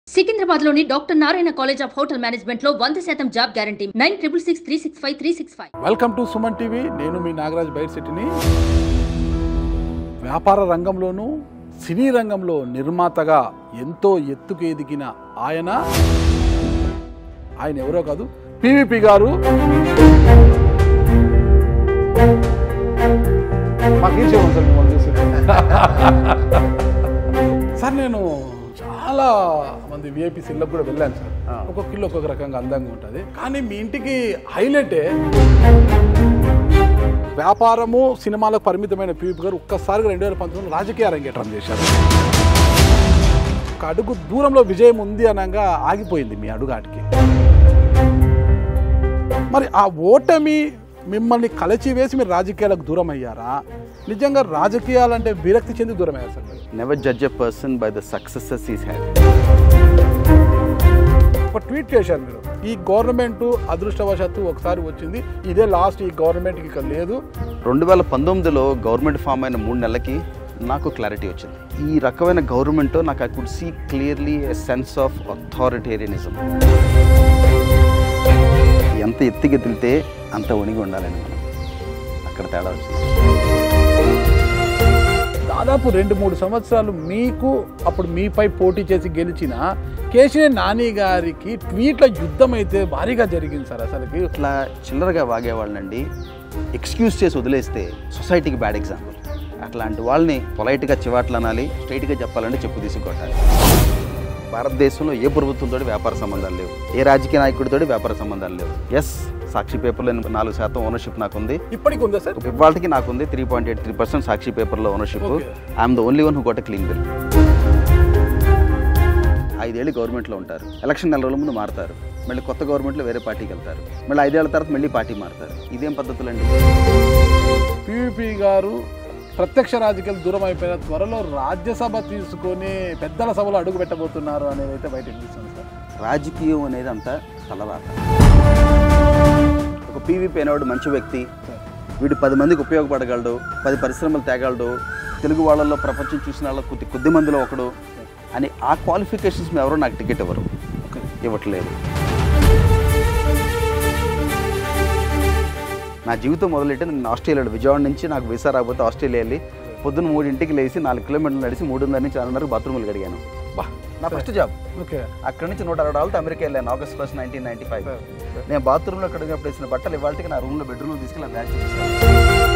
సికింద్రాబాద్ లోని doctor Narayana college of hotel management లో వంద శాతం job guarantee nine triple six three six five three six five welcome to Suman TV నేను మీ నాగరాజ్ బైర్ సిటీని వ్యాపార రంగంలోనూ సినీ రంగంలో నిర్మాతగా ఎంతో ఎత్తుకు ఎదిగిన ఆయన ఆయన ఎవరో కాదు పివిపి గారు మాకు ఈ చేయమని సార్ మిమ్మల్ని చూసి. సార్ నేను చాలా మంది విఐపి సిల్లకు కూడా వెళ్ళాను సార్ ఒక్కొక్క ఇల్లు ఒక్కొక్క రకంగా అందంగా ఉంటుంది కానీ మీ ఇంటికి హైలైటే వ్యాపారము సినిమాలకు పరిమితమైన పీపీ గారు ఒక్కసారిగా రెండు వేల పంతొమ్మిది రాజకీయ అరంగేట్రం చేశారు ఒక అడుగు దూరంలో విజయం ఉంది అనగా ఆగిపోయింది మీ అడుగాటికి మరి ఆ ఓటమి మిమ్మల్ని కలచివేసి మీరు రాజకీయాలకు దూరం అయ్యారా నిజంగా రాజకీయాలంటే విరక్తి చెంది దూరం అయ్యారు సార్ మీరు Never judge a person by the successes he's had. ఒక ట్వీట్ చేశారు మీరు ఈ గవర్నమెంట్ అదృష్టవశాత్తు ఒకసారి వచ్చింది ఇదే లాస్ట్ ఈ గవర్నమెంట్కి ఇక లేదు రెండు వేల పంతొమ్మిదిలో గవర్నమెంట్ ఫామ్ అయిన మూడు నెలలకి నాకు క్లారిటీ వచ్చింది ఈ రకమైన గవర్నమెంట్ నాకు I could see clearly a sense of authoritarianism ఎంత ఎత్తిగెదిలితే అంత వణిగి ఉండాలని మనం అక్కడ తేడా వచ్చింది దాదాపు రెండు మూడు సంవత్సరాలు మీకు అప్పుడు మీపై పోటీ చేసి గెలిచిన కేసీఆర్ నాని గారికి ట్వీట్ల యుద్ధం అయితే భారీగా జరిగింది సార్ అసలుకి ఇట్లా చిల్లరగా వాగేవాళ్ళండి ఎక్స్క్యూజ్ చేసి వదిలేస్తే సొసైటీకి బ్యాడ్ ఎగ్జాంపుల్ అట్లాంటి వాళ్ళని పొలైట్గా చివాట్లు అనాలి స్ట్రైట్గా చెప్పాలంటే చెప్పు తీసుకొట్టాలి భారతదేశంలో ఏ ప్రభుత్వంతో వ్యాపార సంబంధాలు లేవు ఏ రాజకీయ నాయకుడితో వ్యాపార సంబంధాలు లేవు ఎస్ సాక్షి పేపర్లో నాలుగు శాతం ఓనర్షిప్ నాకుంది ఇప్పటికి ఉందా సార్ ఇవాళకి నాకుంది three point eight three percent Sakshi పేపర్లో ownership Okay. I'm the only one who got clean bill ఐదేళ్ళు గవర్నమెంట్లో ఉంటారు ఎలక్షన్ నెల రోజుల ముందు మారుతారు మళ్ళీ కొత్త గవర్నమెంట్లో వేరే పార్టీకి వెళ్తారు మళ్ళీ ఐదేళ్ల తర్వాత మళ్ళీ పార్టీ మారుతారు ఇదేం పద్ధతులండి పివిపి గారు ప్రత్యక్ష రాజకీయాలు దూరం అయిపోయిన త్వరలో రాజ్యసభ తీసుకొని పెద్దల సభలో అడుగు పెట్టబోతున్నారు అనేది అయితే బయట వినిపిస్తుంది సార్ రాజకీయం అనేది అంతా తలరాత ఒక పీవీపీ అనేవాడు మంచి వ్యక్తి వీడు పది మందికి ఉపయోగపడగలడు పది పరిశ్రమలు తేగలడు తెలుగు వాళ్ళల్లో ప్రపంచం చూసిన వాళ్ళ కొద్ది కొద్ది మందిలో ఒకడు అని ఆ క్వాలిఫికేషన్స్ ఎవరో నాకు టికెట్ ఇవ్వరు ఇవ్వట్లేదు నా జీవితం మొదలెట్టి నేను ఆస్ట్రేలియాలో విజయవాడ నుంచి నాకు వీసా రాకపోతే ఆస్ట్రేలియా వెళ్ళి పొద్దున్న మూడింటికి లేచి నాలుగు కిలోమీటర్లు నడిచి మూడున్నర నుంచి ఆరున్నరకు బాత్రూమ్లు కడిగాను బా నా ఫస్ట్ జాబ్ ఓకే అక్కడ నుంచి నూట అరవై డాలర్తో అమెరికా వెళ్ళాను August first nineteen ninety five నేను బాత్రూంలో కడిగినప్పుడు వేసిన బట్టలు ఇవాళకి నా రూమ్లో బెడ్రూమ్లో తీసుకెళ్ళి బ్యాగ్ చూపిస్తాను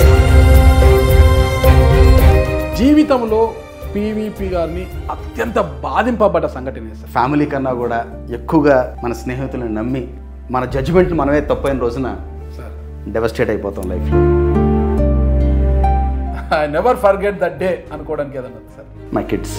జీవితంలో పివిపి గారిని అత్యంత బాధింపబడ్డ సంఘటన ఇది సార్ ఫ్యామిలీ కన్నా కూడా ఎక్కువగా మన స్నేహితులను నమ్మి మన జడ్జిమెంట్ మనమే తప్పైన రోజున సార్ డెవస్టేట్ అయిపోతాం లైఫ్లో I never forget that day అనుకోవడానికి ఏదన్నా ఉంది సార్ మై కిడ్స్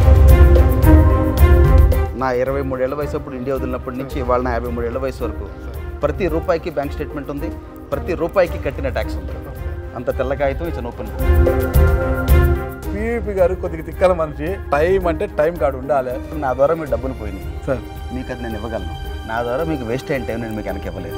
నా ఇరవై మూడేళ్ల వయసు అప్పుడు ఇండియా వదిలినప్పటి నుంచి ఇవాళ నా యాభై మూడేళ్ల వయసు వరకు ప్రతి రూపాయికి బ్యాంక్ స్టేట్మెంట్ ఉంది ప్రతి రూపాయికి కట్టిన ట్యాక్స్ ఉంది అంత తెల్ల కాగితం ఇట్స్ ఓపెన్ పివిపి గారు కొద్దిగా తిక్కల మనిషి టైం అంటే టైం కాడు ఉండాలి నా ద్వారా మీకు డబ్బులు పోయినాయి సార్ మీకు అది నేను ఇవ్వగలను నా ద్వారా మీకు వేస్ట్ అయిన టైం నేను మీకు వెనక్కి ఇవ్వలేదు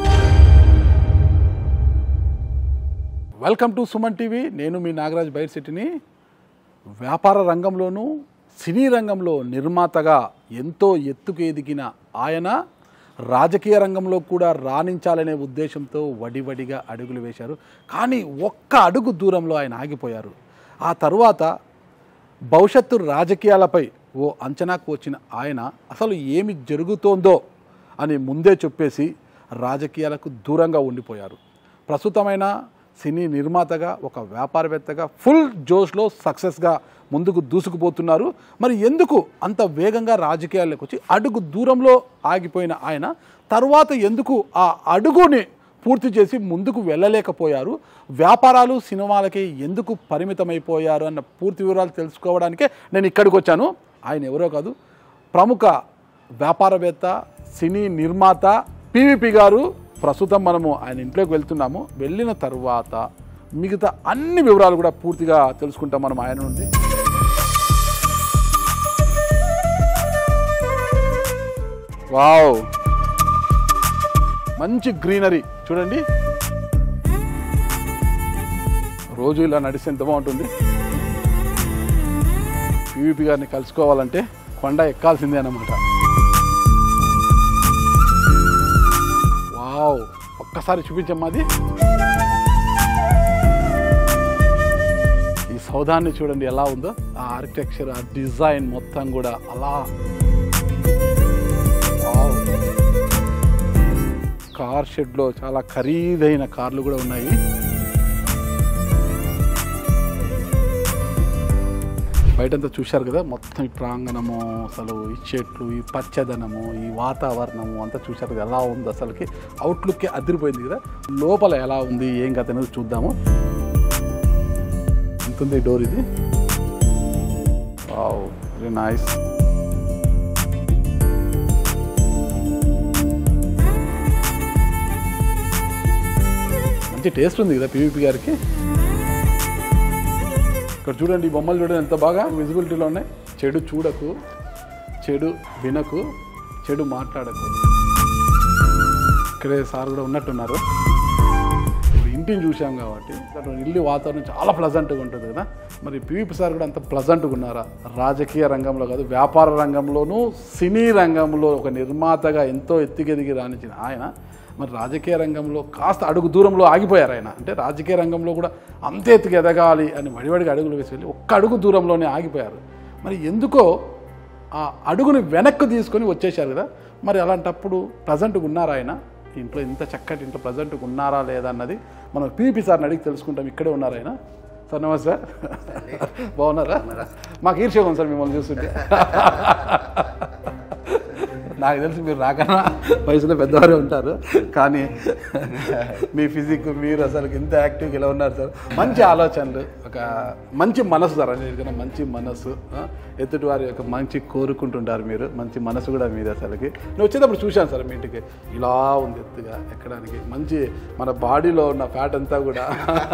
వెల్కమ్ టు సుమన్ టీవీ నేను మీ నాగరాజ్ బైర్ సిటీని వ్యాపార రంగంలోనూ సినీ రంగంలో నిర్మాతగా ఎంతో ఎత్తుకు ఎదిగిన ఆయన రాజకీయ రంగంలో కూడా రాణించాలనే ఉద్దేశంతో వడివడిగా అడుగులు వేశారు కానీ ఒక్క అడుగు దూరంలో ఆయన ఆగిపోయారు ఆ తరువాత భవిష్యత్తు రాజకీయాలపై ఓ అంచనాకు వచ్చిన ఆయన అసలు ఏమి జరుగుతోందో అని ముందే చెప్పేసి రాజకీయాలకు దూరంగా ఉండిపోయారు ప్రస్తుతమైన సినీ నిర్మాతగా ఒక వ్యాపారవేత్తగా ఫుల్ జోష్లో సక్సెస్గా ముందుకు దూసుకుపోతున్నారు మరి ఎందుకు అంత వేగంగా రాజకీయాల్లోకి వచ్చి అడుగు దూరంలో ఆగిపోయిన ఆయన తర్వాత ఎందుకు ఆ అడుగుని పూర్తి చేసి ముందుకు వెళ్ళలేకపోయారు వ్యాపారాలు సినిమాలకి ఎందుకు పరిమితమైపోయారు అన్న పూర్తి వివరాలు తెలుసుకోవడానికే నేను ఇక్కడికి వచ్చాను ఆయన ఎవరో కాదు ప్రముఖ వ్యాపారవేత్త సినీ నిర్మాత పివిపి గారు ప్రస్తుతం మనము ఆయన ఇంట్లోకి వెళ్తున్నాము వెళ్ళిన తర్వాత మిగతా అన్ని వివరాలు కూడా పూర్తిగా తెలుసుకుంటాం మనం ఆయన నుండి వావ్ మంచి గ్రీనరీ చూడండి రోజు ఇలా నడిస్తే ఎంత బాగుంటుంది పివిపి గారిని కలుసుకోవాలంటే కొండ ఎక్కాల్సిందే అన్నమాట వావ్ ఒక్కసారి చూపించమ్మా అది ఈ సౌధాన్ని చూడండి ఎలా ఉందో ఆ ఆర్కిటెక్చర్ ఆ డిజైన్ మొత్తం కూడా అలా వావ్. కార్ షెడ్లో చాలా ఖరీదైన కార్లు కూడా ఉన్నాయి బయటంతా చూశారు కదా మొత్తం ఈ ప్రాంగణము అసలు ఈ చెట్లు ఈ పచ్చదనము ఈ వాతావరణము అంతా చూశారు కదా ఎలా ఉంది అసలుకి అవుట్లుక్కే అదిరిపోయింది కదా లోపల ఎలా ఉంది ఏం కథ అనేది చూద్దాము ఎంత ఉంది డోర్ ఇది వెరీ నైస్ మంచి టేస్ట్ ఉంది కదా పీవీపీ గారికి ఇక్కడ చూడండి ఈ బొమ్మలు చూడండి ఎంత బాగా విజిబిలిటీలో ఉన్నాయి చెడు చూడకు చెడు వినకు చెడు మాట్లాడకు ఇక్కడే సార్ కూడా ఉన్నట్టున్నారు ఇప్పుడు ఇంటిని చూసాం కాబట్టి అటు ఇల్లు వాతావరణం చాలా ప్లజెంట్గా ఉంటుంది కదా మరి పివిపి సార్ కూడా అంత ప్లజెంట్గా ఉన్నారా రాజకీయ రంగంలో కాదు వ్యాపార రంగంలోనూ సినీ రంగంలో ఒక నిర్మాతగా ఎంతో ఎత్తుకెదిగి రాణించిన ఆయన మరి రాజకీయ రంగంలో కాస్త అడుగు దూరంలో ఆగిపోయారు ఆయన అంటే రాజకీయ రంగంలో కూడా అంతే ఎత్తుకు ఎదగాలి అని వడివడిగా అడుగులు వేసి వెళ్ళి ఒక్క అడుగు దూరంలోనే ఆగిపోయారు మరి ఎందుకో ఆ అడుగుని వెనక్కి తీసుకొని వచ్చేసారు కదా మరి అలాంటప్పుడు ప్రజెంట్గా ఉన్నారా ఆయన ఇంట్లో ఇంత చక్కటి ఇంట్లో ప్రజెంట్గా ఉన్నారా లేదా అన్నది మనం పీపీ సార్ని అడిగి తెలుసుకుంటాం ఇక్కడే ఉన్నారా ఆయన సార్ నమస్తే బాగున్నారా మాకు ఈర్ష్య ఉంది సార్ మిమ్మల్ని చూస్తుంటే నాకు తెలిసి మీరు నాకన్నా వయసులో పెద్దవారే ఉంటారు కానీ మీ ఫిజిక్ మీరు అసలు ఇంత యాక్టివ్గా ఇలా ఉన్నారు సార్ మంచి ఆలోచనలు ఒక మంచి మనసు సార్ అన్నిటికన్నా మంచి మనసు ఆ, ఎదుటి వారి యొక్క మంచి కోరుకుంటుంటారు మీరు మంచి మనసు కూడా మీది అసలుకి నేను వచ్చేటప్పుడు చూశాను సార్ మీ ఇంటికి ఇలా ఉంది ఎత్తుగా ఎక్కడానికి మంచి మన బాడీలో ఉన్న ఫ్యాట్ అంతా కూడా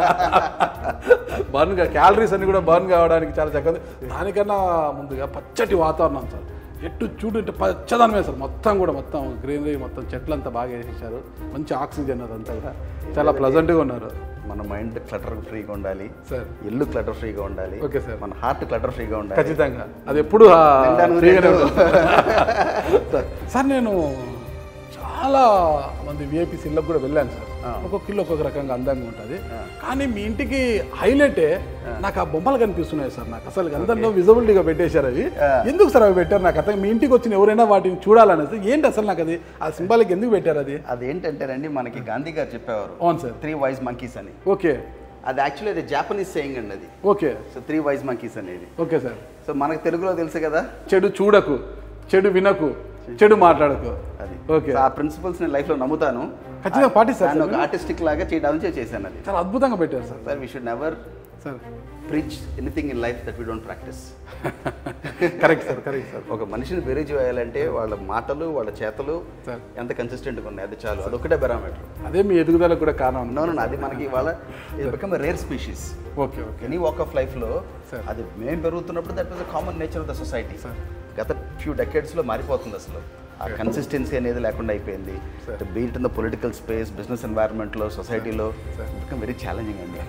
బర్న్ క్యాలరీస్ అన్ని కూడా బర్న్ కావడానికి చాలా చక్కగా ఉంది. దానికన్నా ముందుగా పచ్చటి వాతావరణం సార్ ఎట్టు చూడంటే పచ్చదనమే సార్ మొత్తం కూడా మొత్తం గ్రీనరీ మొత్తం చెట్లంతా బాగా వేసేసారు మంచి ఆక్సిజన్ అదంతా కూడా చాలా ప్లజెంట్గా ఉన్నారు మన మైండ్ క్లటర్ ఫ్రీగా ఉండాలి సార్ ఇల్లు క్లటర్ ఫ్రీగా ఉండాలి ఓకే సార్. మన హార్ట్ క్లటర్ ఫ్రీగా ఉండాలి ఖచ్చితంగా అది ఎప్పుడు ఆ నిండాను ఫ్రీగానే నిండు. ఉంటుంది. సార్ సార్ నేను చాలా మంది విఐపీస్ ఇళ్ళకి కూడా వెళ్ళాను సార్ ఒక్కొక్క ఇల్లు ఒక్కొక్క రకంగా అందంగా ఉంటుంది కానీ మీ ఇంటికి హైలైటే నాకు ఆ బొమ్మలు కనిపిస్తున్నాయి సార్ నాకు అసలు అందరిలో విజిబిలిటీగా పెట్టేశారు అవి ఎందుకు సార్ అవి పెట్టారు నాకు అర్థం మీ ఇంటికి వచ్చిన ఎవరైనా వాటిని చూడాలనేది ఏంటి అసలు నాకు అది ఆ సింబాలిక్ ఎందుకు పెట్టారు అది అదేంటంటేనండి మనకి గాంధీ గారు చెప్పేవారు అవును సార్ త్రీ వైజ్ మంకీస్ అని ఓకే అది యాక్చువల్లీ అది జాపనీస్ సేయింగ్ అండి అది okay so three wise monkeys అనేది ఓకే సార్ సో మనకు తెలుగులో తెలుసు కదా చెడు చూడకు చెడు వినకు చెడు మాట్లాడకు అది ఓకే సో ఆ ప్రిన్సిపల్స్ నేను లైఫ్లో నమ్ముతాను ఖచ్చితంగా పాటిస్తారు దాన్ని సార్ ఒక ఆర్టిస్టిక్ లాగా చేయడానికి చేశాను అది చాలా అద్భుతంగా పెట్టారు sir sir we should never sir preach anything in life that we don't practise correct sir correct sir ఒక మనిషిని బెరీ చేయాలంటే వాళ్ళ మాటలు వాళ్ళ చేతలు సార్ ఎంత కన్సిస్టెంట్గా ఉన్నాయి అది చాలు అదొకటే బెరామీటర్ అదే మీ ఎదుగుదలకు కూడా కారణం నో నో అది మనకి ఇవాళ ఇది become rare species okay okay any walk of లైఫ్లో Sir. అది మేము పెరుగుతున్నప్పుడు that was common nature of the society Sir. గత ఫ్యూ డెకెడ్స్లో మారిపోతుంది అసలు ఆ కన్సిస్టెన్సీ అనేది లేకుండా అయిపోయింది beat in the political space business ఎన్వైరన్మెంట్లో సొసైటీలో బికమ్ వెరీ ఛాలెంజింగ్ అండి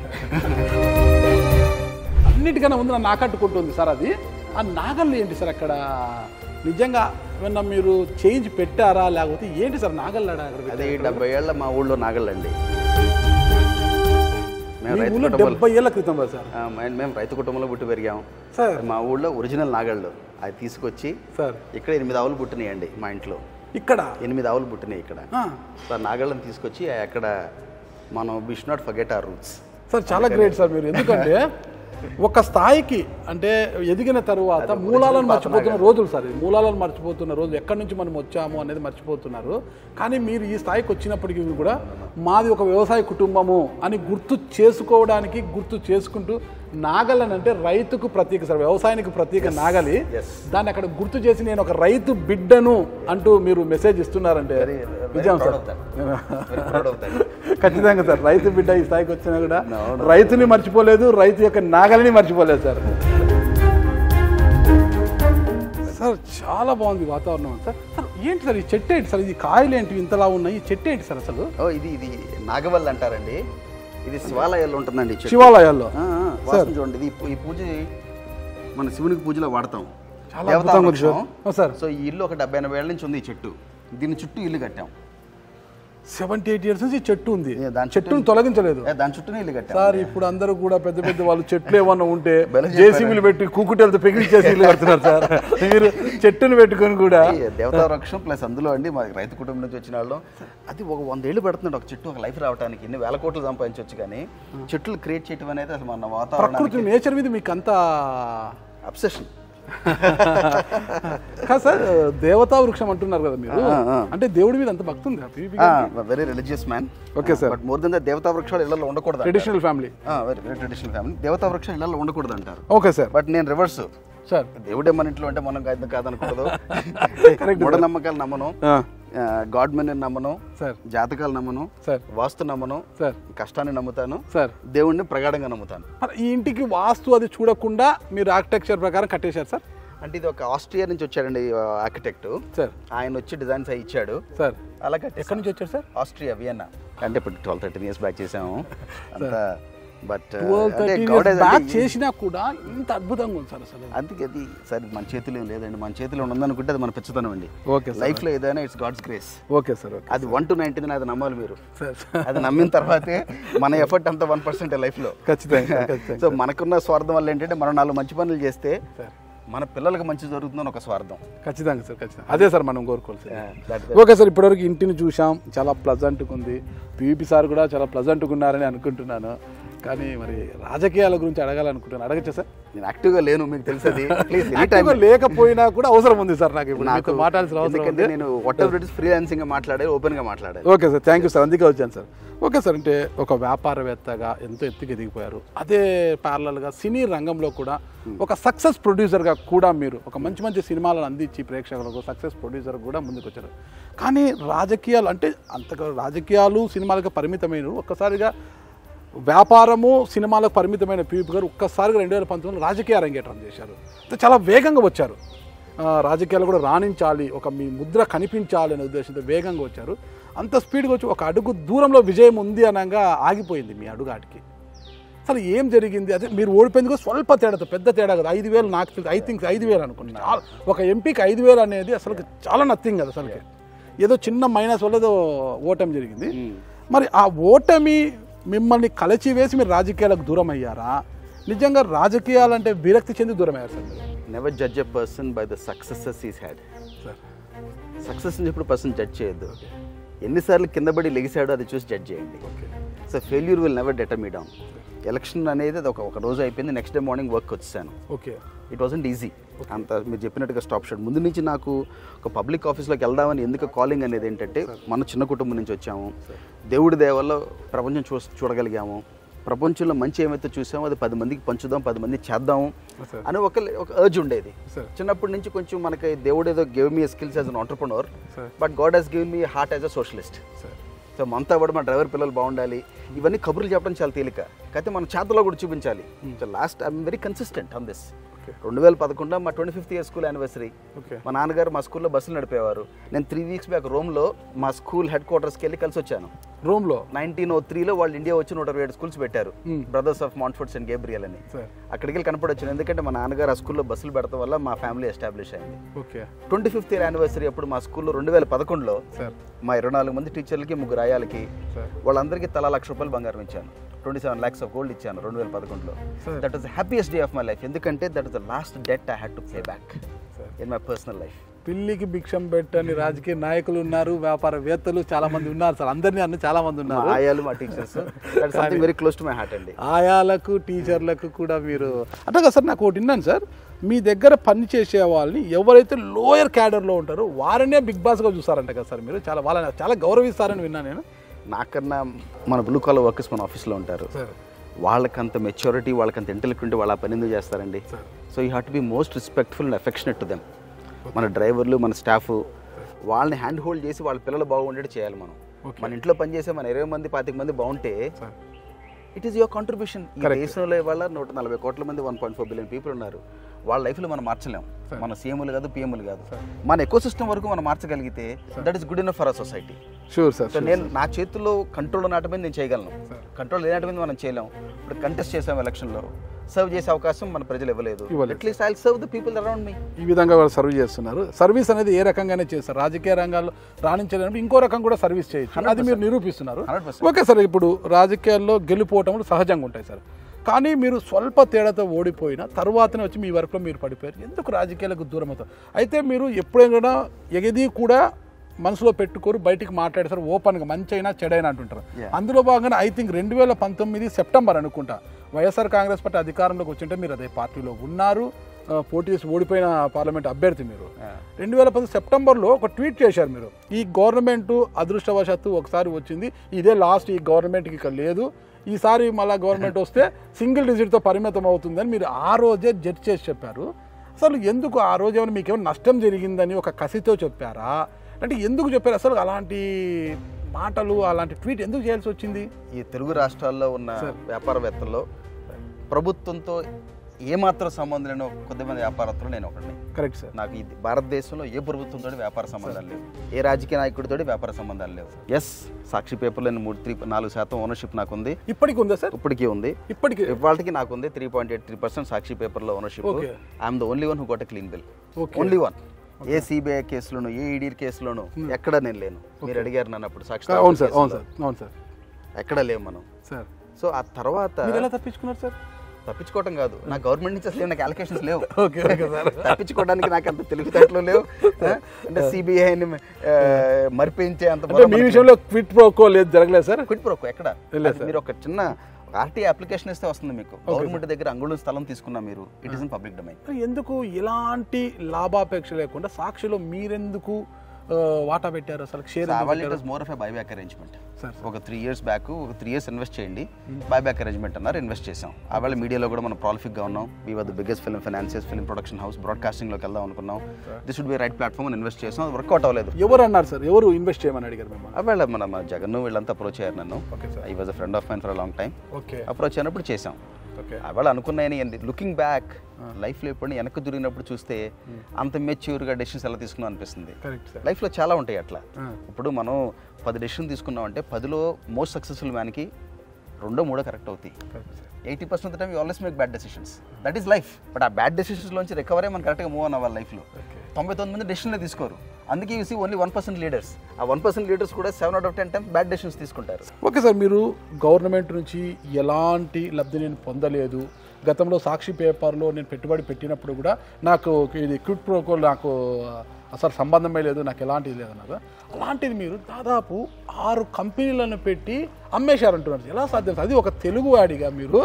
అన్నిటికన్నా ముందు నన్ను ఆకట్టుకుంటుంది సార్ అది ఆ నాగళ్ళు ఏంటి సార్ అక్కడ నిజంగా ఏమన్నా మీరు చేంజ్ పెట్టారా లేకపోతే ఏంటి సార్ నాగళ్ళు ఆడ అక్కడ అది పెట్టారు? డెబ్బై ఏళ్ళ మా ఊళ్ళో నాగళ్ళండి మేము మీ రైతు ఊళ్ళో కుటుంబాలు డెబ్బై ఏళ్ళ క్రితం రా సార్ ఆ, మేము మేము రైతు కుటుంబంలో పుట్టి పెరిగాం సార్ మా ఊళ్ళో ఒరిజినల్ నాగళ్ళు అది తీసుకొచ్చి సార్ ఇక్కడ ఎనిమిది ఆవులు పుట్టినాయండి మా ఇంట్లో ఇక్కడ ఎనిమిది ఆవులు పుట్టినాయి ఇక్కడ ఆ, సో ఆ నాగళ్ళని తీసుకొచ్చి అక్కడ మనం wish not forget our roots sir చాలా గ్రేట్ సార్ మీరు ఎందుకంటే ఒక స్థాయికి అంటే ఎదిగిన తరువాత మూలాలను మర్చిపోతున్న రోజులు సార్ ఇది. మూలాలను మర్చిపోతున్న రోజు ఎక్కడి నుంచి మనం వచ్చాము అనేది మర్చిపోతున్నారు కానీ మీరు ఈ స్థాయికి వచ్చినప్పటికీ కూడా మాది ఒక వ్యవసాయ కుటుంబము అని గుర్తు చేసుకోవడానికి గుర్తు చేసుకుంటూ నాగలని అంటే రైతుకు ప్రతీక సార్ వ్యవసాయానికి ప్రతీక నాగలి yes. దాన్ని అక్కడ గుర్తు చేసి నేను ఒక రైతు బిడ్డను అంటూ మీరు మెసేజ్ ఇస్తున్నారంటే నిజం సార్ ఖచ్చితంగా సార్ రైతు బిడ్డ ఈ స్థాయికి వచ్చినా కూడా No, no. రైతుని మర్చిపోలేదు రైతు యొక్క నాగలిని మర్చిపోలేదు సార్ సార్ చాలా బాగుంది వాతావరణం సార్ సార్ ఏంటి సార్ ఈ చెట్టు ఏంటి సార్ ఇది కాయలు ఏంటి ఇంతలా ఉన్నాయి ఈ చెట్టు ఏంటి సార్ అసలు ఓ ఇది ఇది నాగవల్లి అంటారండి ఇది శివాలయాల్లో ఉంటుందండి ఈ చెట్టు. శివాలయాల్లో ఆ, ఆ, వాసన చూడండి ఇది ఈ పూ- ఈ పూజ మన శివునికి పూజలో వాడతాం చాలా దేవతా అద్భుతంగా ఉంది వృక్షం. సార్. ఆ, సార్ సో ఈ ఇల్లు ఒక డెబ్బై ఎనభై ఏళ్ళ నుంచి ఉంది ఈ చెట్టు దీని చుట్టూ ఇల్లు కట్టాం సెవెంటీ ఎయిట్ ఇయర్స్ నుంచి చెట్టు ఉంది ఏ, దాని చెట్టును తొలగించలేదు ఏ, దాని చుట్టూనే ఇల్లు కట్టాం సార్ ఇప్పుడు అందరూ కూడా పెద్ద పెద్ద వాళ్ళు చెట్లు ఏమన్నా ఉంటే బలం జేసీబీలు పెట్టి కూకుటెలతో పెగిలిచేసి ఇల్లు కడుతున్నారు సార్ మీరు చెట్టును పెట్టుకొని కూడా ఈ దేవతా వృక్షం ప్లస్ అందులో అండి మా రైతు కుటుంబం నుంచి వచ్చిన వాళ్ళు అది ఒక వందేళ్ళు పెడుతున్నాడు ఒక చెట్టు ఒక లైఫ్ రావడానికి ఇన్ని వేల కోట్లు సంపాదించవచ్చు కానీ చెట్లు క్రియేట్ చేయడం అనేది అసలు మన వాతావరణానికి ప్రకృతి నేచర్ మీద మీకు అంత అబ్సెషన్ కాదు సార్ దేవతా వృక్షం అంటున్నారు కదా మీరు ఆ, ఆ. అంటే దేవుడి మీద అంత భక్తి ఉంది very religious man Okay, sir. But more than the దేవతా వృక్షాలు ఇళ్లలో ఉండకూడదు traditional family very very traditional family దేవతా వృక్షాలు ఇళ్లలో ఉండకూడదు అంటారు ఓకే సార్ బట్ నేను రివర్స్ సార్ దేవుడే మన ఇంట్లో అంటే మనం కాదు కాదనకూడదు మూఢనమ్మకాలు నమ్మను గాడ్ మెన్ నమ్మను సార్ జాతకాలు నమ్మను సార్ వాస్తు నమ్మను సార్ కష్టాన్ని నమ్ముతాను సార్ దేవుణ్ణి ప్రగాఢంగా నమ్ముతాను మరి ఈ ఇంటికి వాస్తు అది చూడకుండా మీరు ఆర్కిటెక్చర్ ప్రకారం కట్టేశారు సార్ అంటే ఇది ఒక ఆస్ట్రియా నుంచి వచ్చాడండి ఆర్కిటెక్ట్ సార్ ఆయన వచ్చి డిజైన్స్ అవి ఇచ్చాడు సార్ అలా కట్టేసాం. ఎక్కడి నుంచి వచ్చారు సార్ ఆస్ట్రియా వియన్నా అంటే ఇప్పుడు ట్వెల్వ్ థర్టీన్ ఇయర్స్ బ్యాక్ చేసాము అంతా బట్ ట్వెల్వ్ థర్టీ బ్యాక్ చేసినా కూడా ఇంత అద్భుతంగా ఉంది సార్ అసలు అందుకే అది సరే మన చేతిలో ఏం లేదండి మన చేతిలో ఉందనుకుంటే అది మన పిచ్చతనం అండి ఓకే సార్ లైఫ్లో ఏదైనా it's God's grace okay sir okay అది వన్ టు నైన్టీన్ అది నమ్మాలి మీరు సార్ అది నమ్మిన తర్వాతే మన ఎఫర్ట్ అంతా వన్ పర్సెంట్ లైఫ్లో ఖచ్చితంగా ఖచ్చితంగా సో మనకున్న స్వార్థం వల్ల ఏంటంటే మనం నాలుగు మంచి పనులు చేస్తే సార్ మన పిల్లలకు మంచి జరుగుతుందని ఒక స్వార్థం ఖచ్చితంగా సార్ ఖచ్చితంగా అదే సార్ మనం కోరుకోవాల్సింది That- ఓకే సార్ ఇప్పటివరకు ఇంటిని చూసాం చాలా ప్లజెంట్గా ఉంది పివిపి సార్ కూడా చాలా ప్లజెంట్గా ఉన్నారని అనుకుంటున్నాను కానీ మరి రాజకీయాల గురించి అడగాలనుకుంటున్నాను అడగచ్చా సార్ నేను యాక్టివ్గా లేను మీకు తెలుసది ప్లీజ్ ఎనీ టైం యాక్టివ్గా లేకపోయినా కూడా అవసరం ఉంది సార్ నాకు ఇప్పుడు మీతో మాట్లాడాల్సిన అవసరం ఎందుకంటే ఉంది నేను whatever it is freelancing గా మాట్లాడాలి ఓపెన్ గా మాట్లాడాలి okay sir thank you sir అందుకే వచ్చాను సార్ ఓకే సార్ అంటే ఒక వ్యాపారవేత్తగా ఎంతో ఎత్తుకు ఎదిగిపోయారు అదే ప్యారలల్గా సినీ రంగంలో కూడా ఒక సక్సెస్ ప్రొడ్యూసర్గా కూడా మీరు ఒక మంచి మంచి సినిమాలను అందించి ప్రేక్షకులకు సక్సెస్ ప్రొడ్యూసర్ కూడా ముందుకు వచ్చారు కానీ రాజకీయాలు అంటే అంతగా రాజకీయాలు సినిమాలకు పరిమితమైన ఒక్కసారిగా వ్యాపారము సినిమాలకు పరిమితమైన పీపీ గారు ఒక్కసారిగా రెండు వేల పంతొమ్మిదిలో రాజకీయ అరంగేట్రం చేశారు అంటే చాలా వేగంగా వచ్చారు ఆ, రాజకీయాలు కూడా రాణించాలి ఒక మీ ముద్ర కనిపించాలి అనే ఉద్దేశంతో వేగంగా వచ్చారు అంత స్పీడ్గా వచ్చి ఒక అడుగు దూరంలో విజయం ఉంది అనగా ఆగిపోయింది మీ అడుగాటికి అసలు ఏం జరిగింది అదే మీరు ఓడిపోయింది కూడా స్వల్ప తేడాతో పెద్ద తేడా కదా ఐదు వేలు నాకు తెలిసి ఐ థింక్ ఐదు వేలు అనుకుంటున్నాను చాలా- ఒక ఎంపీకి ఐదు వేలు అనేది అసలు చాలా నథింగ్ కదా అసలుకి ఏదో చిన్న మైనస్ వల్ల ఏదో ఓటమి జరిగింది మరి ఆ ఓటమి మిమ్మల్ని కలచివేసి మీరు రాజకీయాలకు దూరం అయ్యారా నిజంగా రాజకీయాలంటే విరక్తి చెంది దూరం అయ్యారు సార్ మీరు never judge a person by the successes he's had sir success ఎప్పుడు పర్సన్ జడ్జ్ చేయొద్దు ఎన్నిసార్లు కింద పడి లెగిసాడో అది చూసి జడ్జ్ చేయండి so failure will never deter me down election అనేది అది ఒక ఒక రోజు అయిపోయింది నెక్స్ట్ డే మార్నింగ్ వర్క్ వచ్చేసాను ఓకే ఇట్ వాజంట్ ఈజీ అంత మీరు చెప్పినట్టుగా స్టాప్ షాట్ ముందు నుంచి నాకు ఒక పబ్లిక్ ఆఫీస్లోకి వెళ్దామని ఎందుకు కాలింగ్ అనేది ఏంటంటే మన చిన్న కుటుంబం నుంచి వచ్చాము దేవుడి దయ వల్ల ప్రపంచం చూ చూడగలిగాము ప్రపంచంలో మంచి ఏమైతే చూసామో అది పది మందికి పంచుదాం పది మంది చేద్దాము సార్ అని ఒక ఒక అర్జ్ ఉండేది సార్ చిన్నప్పటి నుంచి కొంచెం మనకి దేవుడు ఏదో give me skills as an entrepreneur sir but God he's give me heart as a socialist sir so మనతో పాటు మా డ్రైవర్ పిల్లలు బాగుండాలి ఇవన్నీ కబుర్లు చెప్పడం చాలా తేలిక కాకపోతే మన చేతలో కూడా చూపించాలి so last I'm very consistent on this okay రెండు వేల పదకొండులో మా twenty fifth year school anniversary okay మా నాన్నగారు మా స్కూల్లో బస్సులు నడిపేవారు నేను త్రీ వీక్స్ బ్యాక్ రోమ్లో మా స్కూల్ హెడ్ క్వార్టర్స్కి వెళ్ళి కలిసి వచ్చాను రూమ్లో నైన్టీన్ ఓ త్రీలో వాళ్ళు ఇండియా వచ్చి నూట ఇరవై ఏడు స్కూల్స్ పెట్టారు Hmm. Brothers of Montforts and Gabriel అని సార్ అక్కడికి వెళ్ళి కనపడొచ్చాను ఎందుకంటే మా నాన్నగారు ఆ స్కూల్లో బస్సులు పెడతాం వల్ల మా ఫ్యామిలీ ఎస్టాబ్లిష్ అయింది okay twenty fifth year anniversary అప్పుడు మా స్కూల్లో రెండు వేల పదకొండులో సార్ మా ఇరవై నాలుగు మంది టీచర్లకి ముగ్గురు ఆయాలకి సార్ వాళ్ళందరికీ తలా లక్ష రూపాయలు బంగారం ఇచ్చాను twenty seven lakhs of gold ఇచ్చాను రెండు వేల పదకొండులో Sir. That was happiest day of my life ఎందుకంటే that is the last debt I had to pay back sir in my personal life పిల్లికి భిక్షం పెట్టని రాజకీయ నాయకులు ఉన్నారు వ్యాపారవేత్తలు చాలా మంది ఉన్నారు సార్ అందరినీ అన్న చాలా మంది మా ఉన్నారు ఆయాలు మా teachers that something very close to my heart అండి ఆయాలకు టీచర్లకు కూడా మీరు అంటే కదా సార్ నాకు ఒకటి విన్నాను సార్ మీ దగ్గర పని చేసే వాళ్ళని ఎవరైతే లోయర్ క్యాడర్లో ఉంటారో వారినే బిగ్ బాస్గా చూస్తారంట కదా సార్ మీరు చాలా వాళ్ళని చాలా గౌరవిస్తారని విన్నాను నేను నాకన్నా మన బ్లూ కాలర్ వర్కర్స్ మన ఆఫీస్లో ఉంటారు సార్ వాళ్ళకంత మెచ్యూరిటీ వాళ్ళకంత ఇంటెలిక్ట్ ఉంటే వాళ్ళ పని ఎందుకు చేస్తారండి sir so you have to be most respectful and affectionate to them మన డ్రైవర్లు మన స్టాఫ్ వాళ్ళని హ్యాండ్ హోల్డ్ చేసి వాళ్ళ పిల్లలు బాగుండేది చేయాలి మనం Okay. మన ఇంట్లో పనిచేసే మన ఇరవై మంది పాతిక మంది బాగుంటే sir it is your contribution ఈ Correct. దేశంలో ఇవాళ నూట నలభై కోట్ల మంది one point four billion people ఉన్నారు వాళ్ళ లైఫ్లో మనం మార్చలేం Sir. మన సీఎంలు కాదు పిఎంలు కాదు Sir. మన ఎకో సిస్టమ్ వరకు మనం మార్చగలిగితే that is good in for a society sure sir so నేను నా చేతుల్లో కంట్రోల్ నాటమైంది నేను చేయగలను Sir. కంట్రోల్ లేనటువంటి మనం చేయలేం ఇప్పుడు కంటెస్ట్ చేసాం ఎలక్షన్లో సర్వ్ చేసే అవకాశం మన ప్రజలు ఇవ్వలేదు ఇవ్వలేదు. At least I serve the people around me ఈ విధంగా వాళ్ళు సర్వ్ చేస్తున్నారు సర్వీస్ అనేది ఏ రకంగానే చేస్తారు రాజకీయ రంగాల్లో రాణించడానికి ఇంకో రకం కూడా సర్వీస్ చేయొచ్చు అది మీరు నిరూపిస్తున్నారు 100%. ఓకే సార్ ఇప్పుడు రాజకీయాల్లో గెలుపోవటములు సహజంగా ఉంటాయి సార్ కానీ మీరు స్వల్ప తేడాతో ఓడిపోయిన తర్వాతనే వచ్చి మీ వర్క్లో మీరు పడిపోయారు ఎందుకు రాజకీయాలకు దూరం అవుతారు అయితే మీరు ఎప్పుడైనా ఏది కూడా మనసులో పెట్టుకోరు బయటికి మాట్లాడతారు ఓపెన్గా మంచి అయినా చెడైనా అంటుంటారు Yeah. అందులో భాగంగా ఐ థింక్ రెండు వేల పంతొమ్మిది సెప్టెంబర్ అనుకుంటా వైఎస్ఆర్ కాంగ్రెస్ పార్టీ అధికారంలోకి వచ్చింటే మీరు అదే పార్టీలో ఉన్నారు ఆ, పోటీ చేసి ఓడిపోయిన పార్లమెంట్ అభ్యర్థి మీరు రెండు వేల పది సెప్టెంబర్లో ఒక ట్వీట్ చేశారు మీరు ఈ గవర్నమెంట్ అదృష్టవశాత్తు ఒకసారి వచ్చింది ఇదే లాస్ట్ ఈ గవర్నమెంట్కి ఇక లేదు ఈసారి మళ్ళా గవర్నమెంట్ వస్తే సింగిల్ డిజిట్తో పరిమితం అవుతుందని మీరు ఆ రోజే జడ్జ్ చేసి చెప్పారు అసలు ఎందుకు ఆ రోజు ఏమైనా మీకు ఏమైనా నష్టం జరిగిందని ఒక కసితో చెప్పారా అంటే ఎందుకు చెప్పారు అసలు అలాంటి మాటలు అలాంటి ట్వీట్ ఎందుకు చేయాల్సి వచ్చింది ఈ తెలుగు రాష్ట్రాల్లో ఉన్న వ్యాపారవేత్తల్లో ప్రభుత్వంతో ఏమాత్రం సంబంధం లేని ఒక కొద్దిమంది వ్యాపారస్తులు నేను ఒకటిని కరెక్ట్ సార్ నాకు ఈ భారతదేశంలో ఏ ప్రభుత్వంతో వ్యాపార సంబంధాలు లేవు ఏ రాజకీయ నాయకుడితో వ్యాపార సంబంధాలు లేవు ఎస్ సాక్షి పేపర్లో మూడు త్రీ నాలుగు శాతం ఓనర్షిప్ నాకు ఉంది ఇప్పటికి ఉందా సార్ ఇప్పటికీ ఉంది ఇప్పటికి ఇవాళకి నాకు ఉంది three point eight three percent Sakshi పేపర్లో ownership Okay. I'm the only one who got clean bill Okay. Only one ఏ సిబిఐ కేసులోను ఏ ఈడీ కేసులోను ఎక్కడ నేను లేను మీరు అడిగారు నన్ను అప్పుడు సాక్షి అవును సార్ అవును కేసులో. సార్ అవును సార్ ఎక్కడ లేము మనం సార్ సో ఆ తర్వాత మీరు ఎలా తప్పించుకున్నారు సార్ తప్పించుకోవటం కాదు నా గవర్నమెంట్ నుంచి అసలు నాకు అలొకేషన్స్ లేవు ఓకే ఓకే సార్ తప్పించుకోవడానికి నాకు అంత తెలివితేటలు లేవు ఆ? అంటే సిబిఐని మరిపించే అంత అంటే మీ విషయంలో క్విట్ ప్రోకో లేదు జరగలేదు సార్ క్విట్ ప్రోకో ఎక్కడ లేదు అది మీరు ఒక చిన్న ఆర్టీ అప్లికేషన్ ఇస్తే వస్తుంది మీకు గవర్నమెంట్ దగ్గర అంగుళం స్థలం తీసుకున్నా మీరు it is in public domain మరి ఎందుకు ఎలాంటి లాభాపేక్ష లేకుండా సాక్షిలో మీరెందుకు ఆ, వాటా పెట్టారు అసలు షేర్ అవల్ it is more of a buyback arrangement sir ఒక త్రీ ఇయర్స్ బ్యాక్ ఒక త్రీ ఇయర్స్ ఇన్వెస్ట్ చేయండి బైబ్యాక్ అరేంజ్మెంట్ అన్నారు ఇన్వెస్ట్ చేసాం అవాళ మీడియాలో కూడా మనం ప్రాలిఫిక్ గా ఉన్నాం we were the biggest film financiers film production house broadcasting లోకి వెళ్దాం అనుకున్నాం this would be right platform అని ఇన్వెస్ట్ చేసాం అది వర్కౌట్ అవ్వలేదు ఎవరు అన్నారు సార్ ఎవరు ఇన్వెస్ట్ చేయమని అడిగారు మిమ్మల్ని అవాళ మన మన జగన్ వీళ్ళంతా అప్రోచ్ అయ్యారు నన్ను okay sir I was a friend of mine for long time okay approach అయినప్పుడు చేసాం ఓకే అవాళ అనుకున్నాయని లుకింగ్ బ్యాక్ లైఫ్లో ఎప్పుడు వెనక్కి దూరినప్పుడు చూస్తే అంత మెచ్యూర్గా డెసిషన్స్ ఎలా తీసుకున్నాం అనిపిస్తుంది కరెక్ట్ సార్ లైఫ్లో చాలా ఉంటాయి అట్లా ఆ. ఇప్పుడు మనం పది డెసిషన్ తీసుకున్నాం అంటే పదిలో మోస్ట్ సక్సెస్ఫుల్ మ్యాన్కి రెండో మూడో కరెక్ట్ అవుతాయి correct sir eighty percent time you always make bad decisions that is life but ఆ బ్యాడ్ డెసిషన్స్లోంచి రికవరీ మనం కరెక్ట్గా మూవ్ అవ్వాలి లైఫ్లో ఓకే తొంభై తొమ్మిది మంది డెసిషన్లే తీసుకోరు అందుకే you see only one percent leaders ఆ వన్ పర్సెంట్ లీడర్స్ కూడా seven out of ten times bad decisions తీసుకుంటారు ఓకే సార్ మీరు గవర్నమెంట్ నుంచి ఎలాంటి లబ్ధి నేను పొందలేదు గతంలో సాక్షి పేపర్లో నేను పెట్టుబడి పెట్టినప్పుడు కూడా నాకు ఇది క్విట్ ప్రోకో నాకు అసలు సంబంధమే లేదు నాకు ఎలాంటిది లేదన్నారు అలాంటిది మీరు దాదాపు ఆరు కంపెనీలను పెట్టి అమ్మేశారంటున్నారు ఎలా సాధ్యం సార్? అది ఒక తెలుగువాడిగా మీరు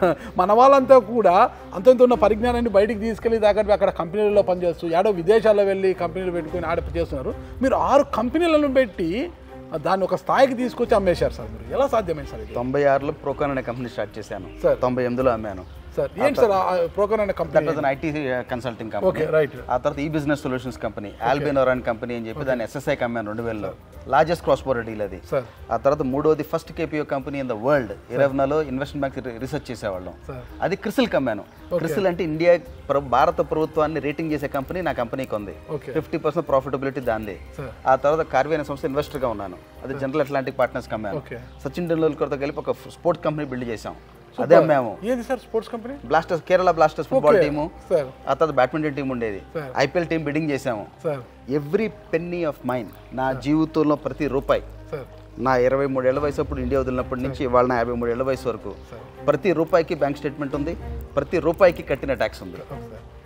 మన వాళ్ళంతా కూడా అంతంత ఉన్న పరిజ్ఞానాన్ని బయటికి తీసుకెళ్ళి దాకా అక్కడ కంపెనీలలో పనిచేస్తూ ఏడో విదేశాల్లో వెళ్ళి కంపెనీలు పెట్టుకొని ఆడ చేస్తున్నారు మీరు ఆరు కంపెనీలను పెట్టి దాన్ని ఒక స్థాయికి తీసుకొచ్చి అమ్మేశారు సార్ మీరు ఎలా సాధ్యమైంది సార్ ఇది తొంభై ఆరులో ప్రోకాన్ అనే కంపెనీ స్టార్ట్ చేశాను Sir. తొంభై ఎనిమిదిలో అమ్మాను సార్ ఏంటి సార్ ప్రోగ్రామ్ అనే that company was an IT consulting okay company right ఆ తర్వాత ఈ బిజినెస్ సొల్యూషన్స్ కంపెనీ ఆల్బెనోరాన్ కంపెనీ అని చెప్పి దాన్ని ఎస్ఎస్ఐ అమ్మాను రెండు వేలలో లార్జెస్ట్ క్రాస్ బోర్డర్ డీల్ అది సార్ ఆ తర్వాత మూడోది first KPO company in the world ఇరవనాలో ఇన్వెస్ట్మెంట్ బ్యాంక్ రీసెర్చ్ చేసేవాళ్ళం సార్ అది క్రిసిల్ కమ్మాను క్రిసిల్ అంటే ఇండియా ప్ర- భారత ప్రభుత్వాన్ని రేటింగ్ చేసే కంపెనీ నా కంపెనీకి ఉంది ఓకే ఫిఫ్టీ పర్సెంట్ ప్రాఫిటబిలిటీ దాంది సార్ ఆ తర్వాత కార్వీ అనే సంస్థ ఇన్వెస్టర్ గా ఉన్నాను అది జనరల్ అట్లాంటిక్ పార్ట్నర్స్ కమ్మాను ఓకే సచిన్ టెండూల్కర్తో కలిపి ఒక స్పోర్ట్స్ కంపెనీ బిల్డ్ చేసాం అదే అమ్మాము ఏది sir sports company Blasters Kerala Blasters football okay team sir ఆ తర్వాత బ్యాడ్మింటన్ టీం ఉండేది సార్. ఐపీఎల్ టీం బిడ్డింగ్ చేసాము sir every penny of mind నా జీవితంలో ప్రతి రూపాయి సార్ నా ఇరవై మూడు ఏళ్ల వయసు అప్పుడు ఇండియా వదిలినప్పటి నుంచి ఇవాళ నా యాభై మూడు ఏళ్ల వయసు వరకు సార్ ప్రతి రూపాయికి బ్యాంక్ స్టేట్మెంట్ ఉంది ప్రతి రూపాయికి కట్టిన ట్యాక్స్ ఉంది సార్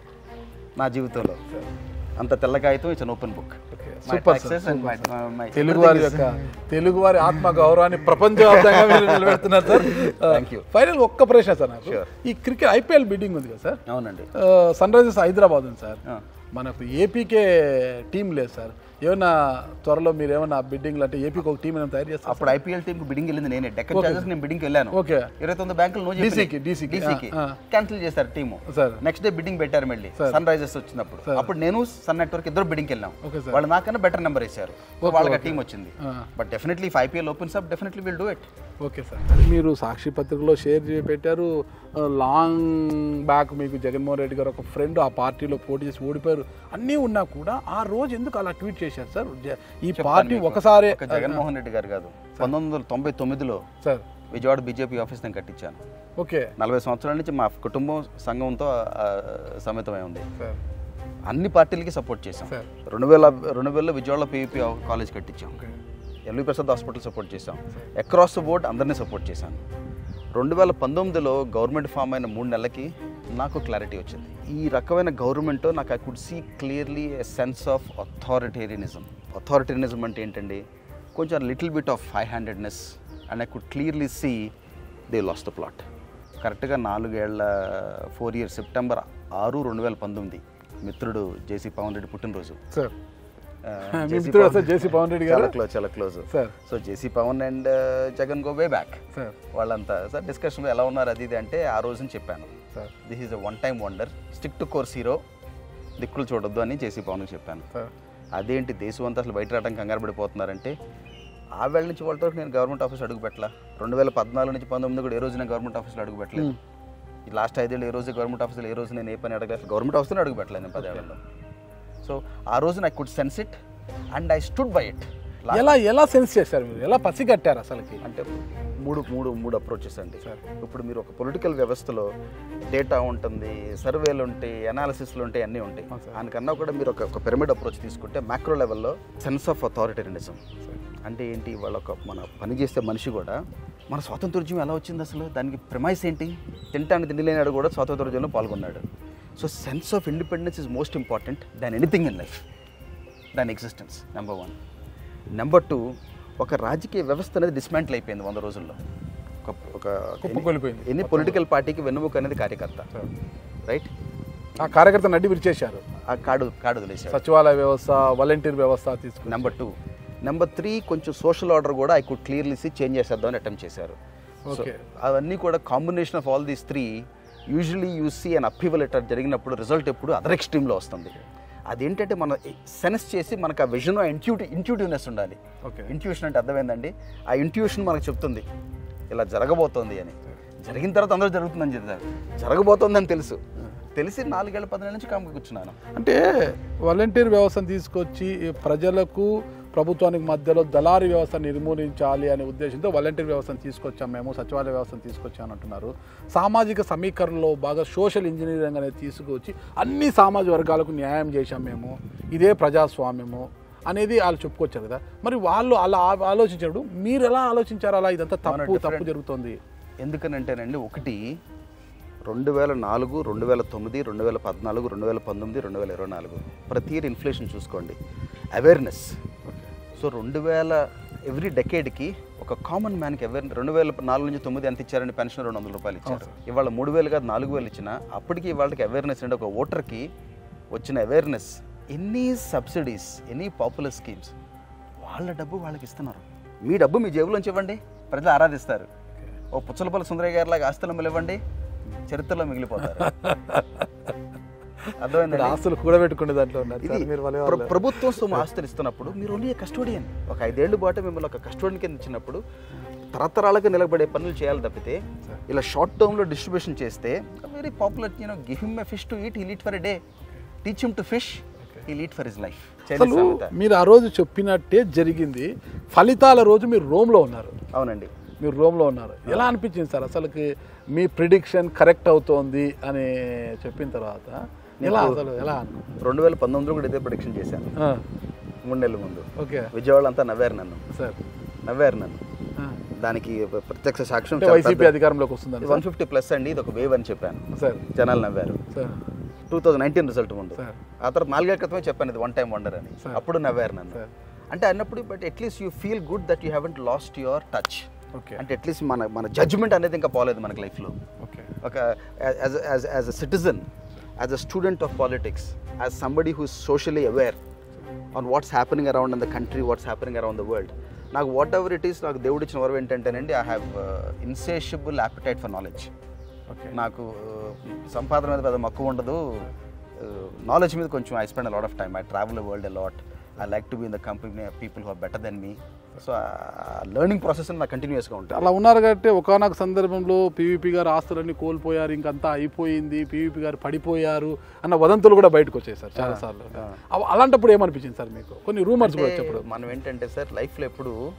నా జీవితంలో అంత తెల్ల కాగితం it's open book okay My super taxes and my- my- my Telugu వారి యొక్క తెలుగు వారి ఆత్మ గౌరవాన్ని ప్రపంచవ్యాప్తంగా మీరు నిలబెడుతున్నారు సార్ Thank you. ఫైనల్ ఒక్క ప్రశ్న సార్ నాకు Sure. ఈ క్రికెట్ ఐపీఎల్ బిడ్డింగ్ ఉంది కదా సార్ అవునండి సన్ రైజర్స్ హైదరాబాద్ ఉంది సార్ ఆ. మనకు ఏపీకే టీం లేదు సార్ ఏమన్నా త్వరలో మీరు ఏమన్నా బిడ్డింగ్లు అంటే ఏపీకి ఒక టీం ఏమైనా తయారు చేస్తారు అప్పుడు ఐపీఎల్ టీం బిడ్డింగ్ వెళ్ళింది నేనే డెక్కన్ చార్జెస్ నేను బిడ్డింగ్ వెళ్ళాను ఓకే ఇరవై తొమ్మిది బ్యాంకులు నువ్వు DC కి, DC కి, డీసీకి ఆ, ఆ. క్యాన్సిల్ చేశారు team sir next day bidding పెట్టారు మళ్ళీ సన్ రైజర్స్ వచ్చినప్పుడు అప్పుడు నేను సన్ నెట్వర్క్ ఇద్దరు బిడ్డింగ్ వెళ్ళాం ఓకే సార్ వాళ్ళు నాకన్నా బెటర్ నెంబర్ ఇచ్చారు వాళ్ళకి టీం వచ్చింది ఆ. But definitely if IPL opens up definitely will do it okay sir మీరు సాక్షి పత్రికలో షేర్ చేసి పెట్టారు ఆ, లాంగ్ బ్యాక్ మీకు జగన్మోహన్ రెడ్డి గారు ఒక ఫ్రెండ్ ఆ పార్టీలో పోటీ చేసి ఓడిపోయారు అన్నీ ఉన్నా కూడా ఆ రోజు ఎందుకు అలా ట్వీట్ చేశారు సార్ జ- ఈ పార్టీ ఒకసారి ఒక జగన్మోహన్ రెడ్డి గారు కాదు పంతొమ్మిది వందల తొంభై తొమ్మిదిలో సార్ విజయవాడ బీజేపీ ఆఫీస్ నేను కట్టించాను ఓకే నలభై సంవత్సరాల నుంచి మా కుటుంబం సంఘంతో ఆ, సమితమై ఉంది సార్ అన్ని పార్టీలకి సపోర్ట్ చేశాం సార్. రెండు వేల రెండు వేలలో విజయవాడలో పీవీపీ కాలేజ్ కట్టించాం okay LV Prasad hospital support చేశాం అక్రాస్ ద బోర్డ్ అందరినీ సపోర్ట్ చేశాను రెండు వేల పంతొమ్మిదిలో గవర్నమెంట్ ఫామ్ అయిన మూడు నెలలకి నాకు క్లారిటీ వచ్చింది ఈ రకమైన గవర్నమెంట్ నాకు I could see clearly a sense of authoritarianism authoritarianism అంటే ఏంటండి కొంచెం little bit of high handedness and I could clearly see they lost the plot కరెక్ట్గా నాలుగేళ్ల ఫోర్ ఇయర్స్ సెప్టెంబర్ ఆరు రెండు వేల పంతొమ్మిది మిత్రుడు జేసీ పవన్ రెడ్డి పుట్టినరోజు సార్ ఆ, మీ జేసీ మిత్రుడు పవన్- సార్ జేసీ పవన్ రెడ్డి గారు? చాలా క్లోజ్ చాలా close sir. So JC Pavan and Jagan go way back sir వాళ్ళంతా సార్ డిస్కషన్లో ఎలా ఉన్నారు అది ఇది అంటే ఆ రోజుని చెప్పాను sir this is a one time wonder stick to course hero దిక్కులు చూడొద్దు అని జేసీ పవన్కి చెప్పాను సార్ అదేంటి దేశం అంతా అసలు బయట రావడానికి కంగారు పడిపోతున్నారంటే ఆ వేళ నుంచి వాళ్ళతో నేను గవర్నమెంట్ ఆఫీస్ అడుగు పెట్టలా రెండు వేల పద్నాలుగు నుంచి పంతొమ్మిది కూడా ఏ రోజు నేను గవర్నమెంట్ ఆఫీస్లో అడుగు పెట్టలేదు ఈ లాస్ట్ ఐదేళ్ళు ఏ రోజు గవర్నమెంట్ ఆఫీస్లో ఏ రోజు నేను ఏ పని అడగలేదు గవర్నమెంట్ ఆఫీస్లో అడుగు పెట్టలేదు నేను పదేళ్లలో సో ఆ రోజు నాకు could sense it and I stood by it ఎలా ఎలా సెన్స్ చేశారు మీరు ఎలా పసిగట్టారు అసలుకి అంటే మూడు మూడు మూడు అప్రోచెస్ అండి ఇప్పుడు మీరు ఒక పొలిటికల్ వ్యవస్థలో డేటా ఉంటుంది సర్వేలు ఉంటాయి అనాలిసిస్లు ఉంటాయి అన్నీ ఉంటాయి దానికన్నా కూడా మీరు ఒక ఒక పిరమిడ్ అప్రోచ్ తీసుకుంటే మ్యాక్రో లెవెల్లో సెన్స్ ఆఫ్ అథారిటేరియనిజం అంటే ఏంటి వాళ్ళ ఒక మన పని చేసే మనిషి కూడా మన స్వాతంత్రోద్యమం ఎలా వచ్చింది అసలు దానికి ప్రిమైస్ ఏంటి తింటానికి తిండి లేనాడు కూడా స్వాతంత్రోద్యమంలో పాల్గొన్నాడు so sense of independence is most important than anything in life దాని existence number one number two ఒక రాజకీయ వ్యవస్థ అనేది డిస్మాంటిల్ అయిపోయింది వంద రోజుల్లో ఒక ఒక కుప్పకూలిపోయింది. ఎన్ని పొలిటికల్ పార్టీకి వెన్నుముక అనేది కార్యకర్త రైట్ ఆ కార్యకర్త నడ్డి విరిచేశారు ఆ కార్డు కార్డు వదిలేశాడు సచివాలయ వ్యవస్థ వాలంటీర్ వ్యవస్థ తీసుకుని నెంబర్ టూ నెంబర్ త్రీ కొంచెం సోషల్ ఆర్డర్ కూడా I could clearly see change చేసేద్దామని అటెంప్ట్ చేశారు సో Okay. అవన్నీ కూడా combination of all these three usually you see and upheaval after జరిగినప్పుడు రిజల్ట్ ఎప్పుడు అదర్ ఎక్స్ట్రీమ్లో వస్తుంది అదేంటంటే మన సెన్స్ చేసి మనకు ఆ విజన్ ఇంట్యూటి ఇంట్యూటివ్నెస్ ఉండాలి ఓకే ఇంట్యూషన్ అంటే అర్థమైందండి ఆ ఇంట్యూషన్ మనకు చెప్తుంది ఇలా జరగబోతోంది అని జరిగిన తర్వాత అందరూ జరుగుతుందని చెప్తారు జరగబోతోందని తెలుసు తెలిసి నాలుగేళ్ల పదిహేను నుంచి కాముకు కూర్చున్నాను అంటే వాలంటీర్ వ్యవస్థను తీసుకొచ్చి ఈ ప్రజలకు ప్రభుత్వానికి మధ్యలో దళారీ వ్యవస్థ నిర్మూలించాలి అనే ఉద్దేశంతో వాలంటీర్ వ్యవస్థను తీసుకొచ్చాం మేము సచివాలయ వ్యవస్థను తీసుకొచ్చాం అంటున్నారు సామాజిక సమీకరణలో బాగా సోషల్ ఇంజనీరింగ్ అనేది తీసుకొచ్చి అన్ని సామాజిక వర్గాలకు న్యాయం చేశాం మేము ఇదే ప్రజాస్వామ్యము అనేది వాళ్ళు చెప్పుకొచ్చారు కదా మరి వాళ్ళు అలా ఆ- ఆలోచించినప్పుడు మీరు ఎలా ఆలోచించారు అలా ఇదంతా తప్పు తప్పు different- జరుగుతుంది ఎందుకనంటేనండి ఒకటి రెండు వేల నాలుగు రెండు వేల తొమ్మిది రెండు వేల పద్నాలుగు రెండు వేల పంతొమ్మిది రెండు వేల ఇరవై నాలుగు ప్రతి ఇయర్ ఇన్ఫ్లేషన్ చూసుకోండి అవేర్నెస్ సో రెండు వేల ఎవ్రీ డెకేడ్కి ఒక కామన్ మ్యాన్కి అవేర్ రెండు వేల నాలుగు నుంచి తొమ్మిది ఎంత ఇచ్చారండి పెన్షన్ రెండు వందల రూపాయలు ఇచ్చారు ఇవాళ మూడు వేలు కాదు నాలుగు వేలు ఇచ్చిన అప్పటికి వాళ్ళకి అవేర్నెస్ అంటే ఒక ఓటర్కి వచ్చిన అవేర్నెస్ ఎన్ని సబ్సిడీస్ ఎన్ని పాపులర్ స్కీమ్స్ వాళ్ళ డబ్బు వాళ్ళకి ఇస్తున్నారు మీ డబ్బు మీ జేబులోంచి ఇవ్వండి ప్రజలు ఆరాధిస్తారు ఓ పుచ్చలపల్లి సుందరయ్య గారి లాగా ఆస్తులు ఇవ్వండి చరిత్రలో మిగిలిపోతారు ఇప్పుడు అర్థమైందండి ఆస్తులు కూడబెట్టుకునే దాంట్లో ఉన్నారు ఇది సార్ మీరు వాళ్ళ ప్ర- ప్రభుత్వం సొమ్ము ఆస్తులు ఇస్తున్నప్పుడు మీరు ఓన్లీ కస్టోడియన్ ఒక ఐదేళ్ల పాటు మిమ్మల్ని ఒక కస్టోడియన్ కింద ఇచ్చినప్పుడు తరతరాలుగా నిలబడే పనులు చేయాలి తప్పితే ఇలా షార్ట్ టర్మ్లో డిస్ట్రిబ్యూషన్ చేస్తే very popular you know give him a fish to eat he'll eat for a day teach him to fish he'll eat for his life అసలు మీరు ఆ రోజు చెప్పినట్టే జరిగింది ఫలితాల రోజు మీరు రోమ్లో ఉన్నారు అవునండి మీరు రోమ్లో ఉన్నారు ఎలా అనిపించింది సార్ అసలుకి మీ ప్రిడిక్షన్ కరెక్ట్ అవుతోంది అని చెప్పిన తర్వాత ఎలా అసలు ఎలా రెండు వేల పంతొమ్మిదిలో కూడా ఇదే ప్రొడిక్షన్ చేశాను ఆ, మూడు నెలల ముందు ఓకే విజయవాడ అంతా నవ్వారు నన్ను సార్ నవ్వారు నన్ను ఆ. దానికి ప్రత్యక్ష సాక్ష్యం అంటే వైసీపీ అధికారంలోకి వస్తుందని వన్ ఫిఫ్టీ ప్లస్ అండి ఇది ఒక వేవ్ అని చెప్పాను సార్ జనాలు నవ్వారు sir two thousand nineteen result ముందు సార్ ఆ తర్వాత నాలుగేళ్ల క్రితమే చెప్పాను ఇది వన్ టైం వండర్ అని Sir. అప్పుడు నవ్వారు నన్ను Sir. అంటే అన్నప్పుడు but at least you feel good that you haven't lost your touch okay అంటే అట్లీస్ట్ మన మన జడ్జ్మెంట్ అనేది ఇంకా పోలేదు మనకి లైఫ్లో ఓకే ఒక as as a citizen as a student of politics as somebody who socially aware on what's happening around in the country what's happening around the world నాకు వాట్ ఎవర్ ఇట్ ఈస్ నాకు దేవుడు ఇచ్చిన వరం ఏంటంటేనండి I have insatiable appetite for knowledge okay నాకు uh, సంపాదన మీద పెద్ద మక్కువ ఉండదు నాలెడ్జ్ మీద కొంచెం I spend lot of time I travel world lot I like to be in the company people who better than me so learning process నాకు కంటిన్యూస్గా ఉంటుంది అలా ఉన్నారు కాబట్టి ఒకనొక సందర్భంలో పీవీపీ గారు ఆస్తులన్నీ కోల్పోయారు ఇంకంతా అయిపోయింది పీవీపీ గారు పడిపోయారు అన్న వదంతులు కూడా బయటకు వచ్చాయి సార్ చాలాసార్లు అవ- అలాంటప్పుడు ఏమనిపించింది సార్ మీకు కొన్ని రూమర్స్ కూడా అంటే వచ్చేప్పుడు మనం ఏంటంటే సార్ లైఫ్లో ఎప్పుడు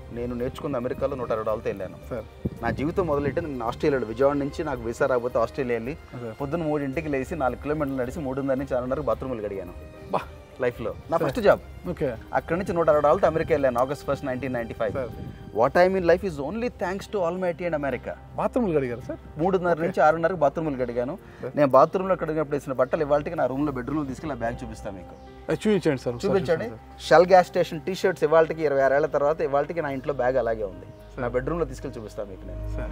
నేను నేర్చుకున్న అమెరికాలో నూట అరవై డాలర్తో వెళ్ళాను సార్ నా జీవితం మొదలెట్టింది నేను ఆస్ట్రేలియాలో విజయవాడ నుంచి నాకు వీసా రాకపోతే ఆస్ట్రేలియా వెళ్ళి Okay. పొద్దున్న మూడింటికి లేచి నాలుగు కిలోమీటర్లు నడిచి మూడున్నర నుంచి ఆరున్నరకు బాత్రూమ్లు గడిగాను బా లైఫ్లో నా ఫస్ట్ జాబ్ ఓకే అక్కడ నుంచి నూట అరవై డాలర్తో అమెరికా వెళ్ళాను August first nineteen ninety five sir what I mean life is only thanks to almighty and America బాత్రూమ్లు కడిగారు సార్ మూడున్నర నుంచి ఆరున్నరకు బాత్రూమ్లు గడిగాను నేను బాత్రూంలో కడిగినప్పుడు వేసిన బట్టలు ఇవాళకి నా రూమ్లో బెడ్రూమ్లో తీసుకెళ్ళి ఆ బ్యాగ్ చూపిస్తాను మీకు అది చూపించండి సార్ ఒకసారి చూపించండి Shell gas station T shirts ఇవాళకి ఇరవై ఆరేళ్ల తర్వాత ఇవాళకి నా ఇంట్లో బ్యాగ్ అలాగే ఉంది నా బెడ్రూమ్లో తీసుకెళ్ళి చూపిస్తాను మీకు నేను sir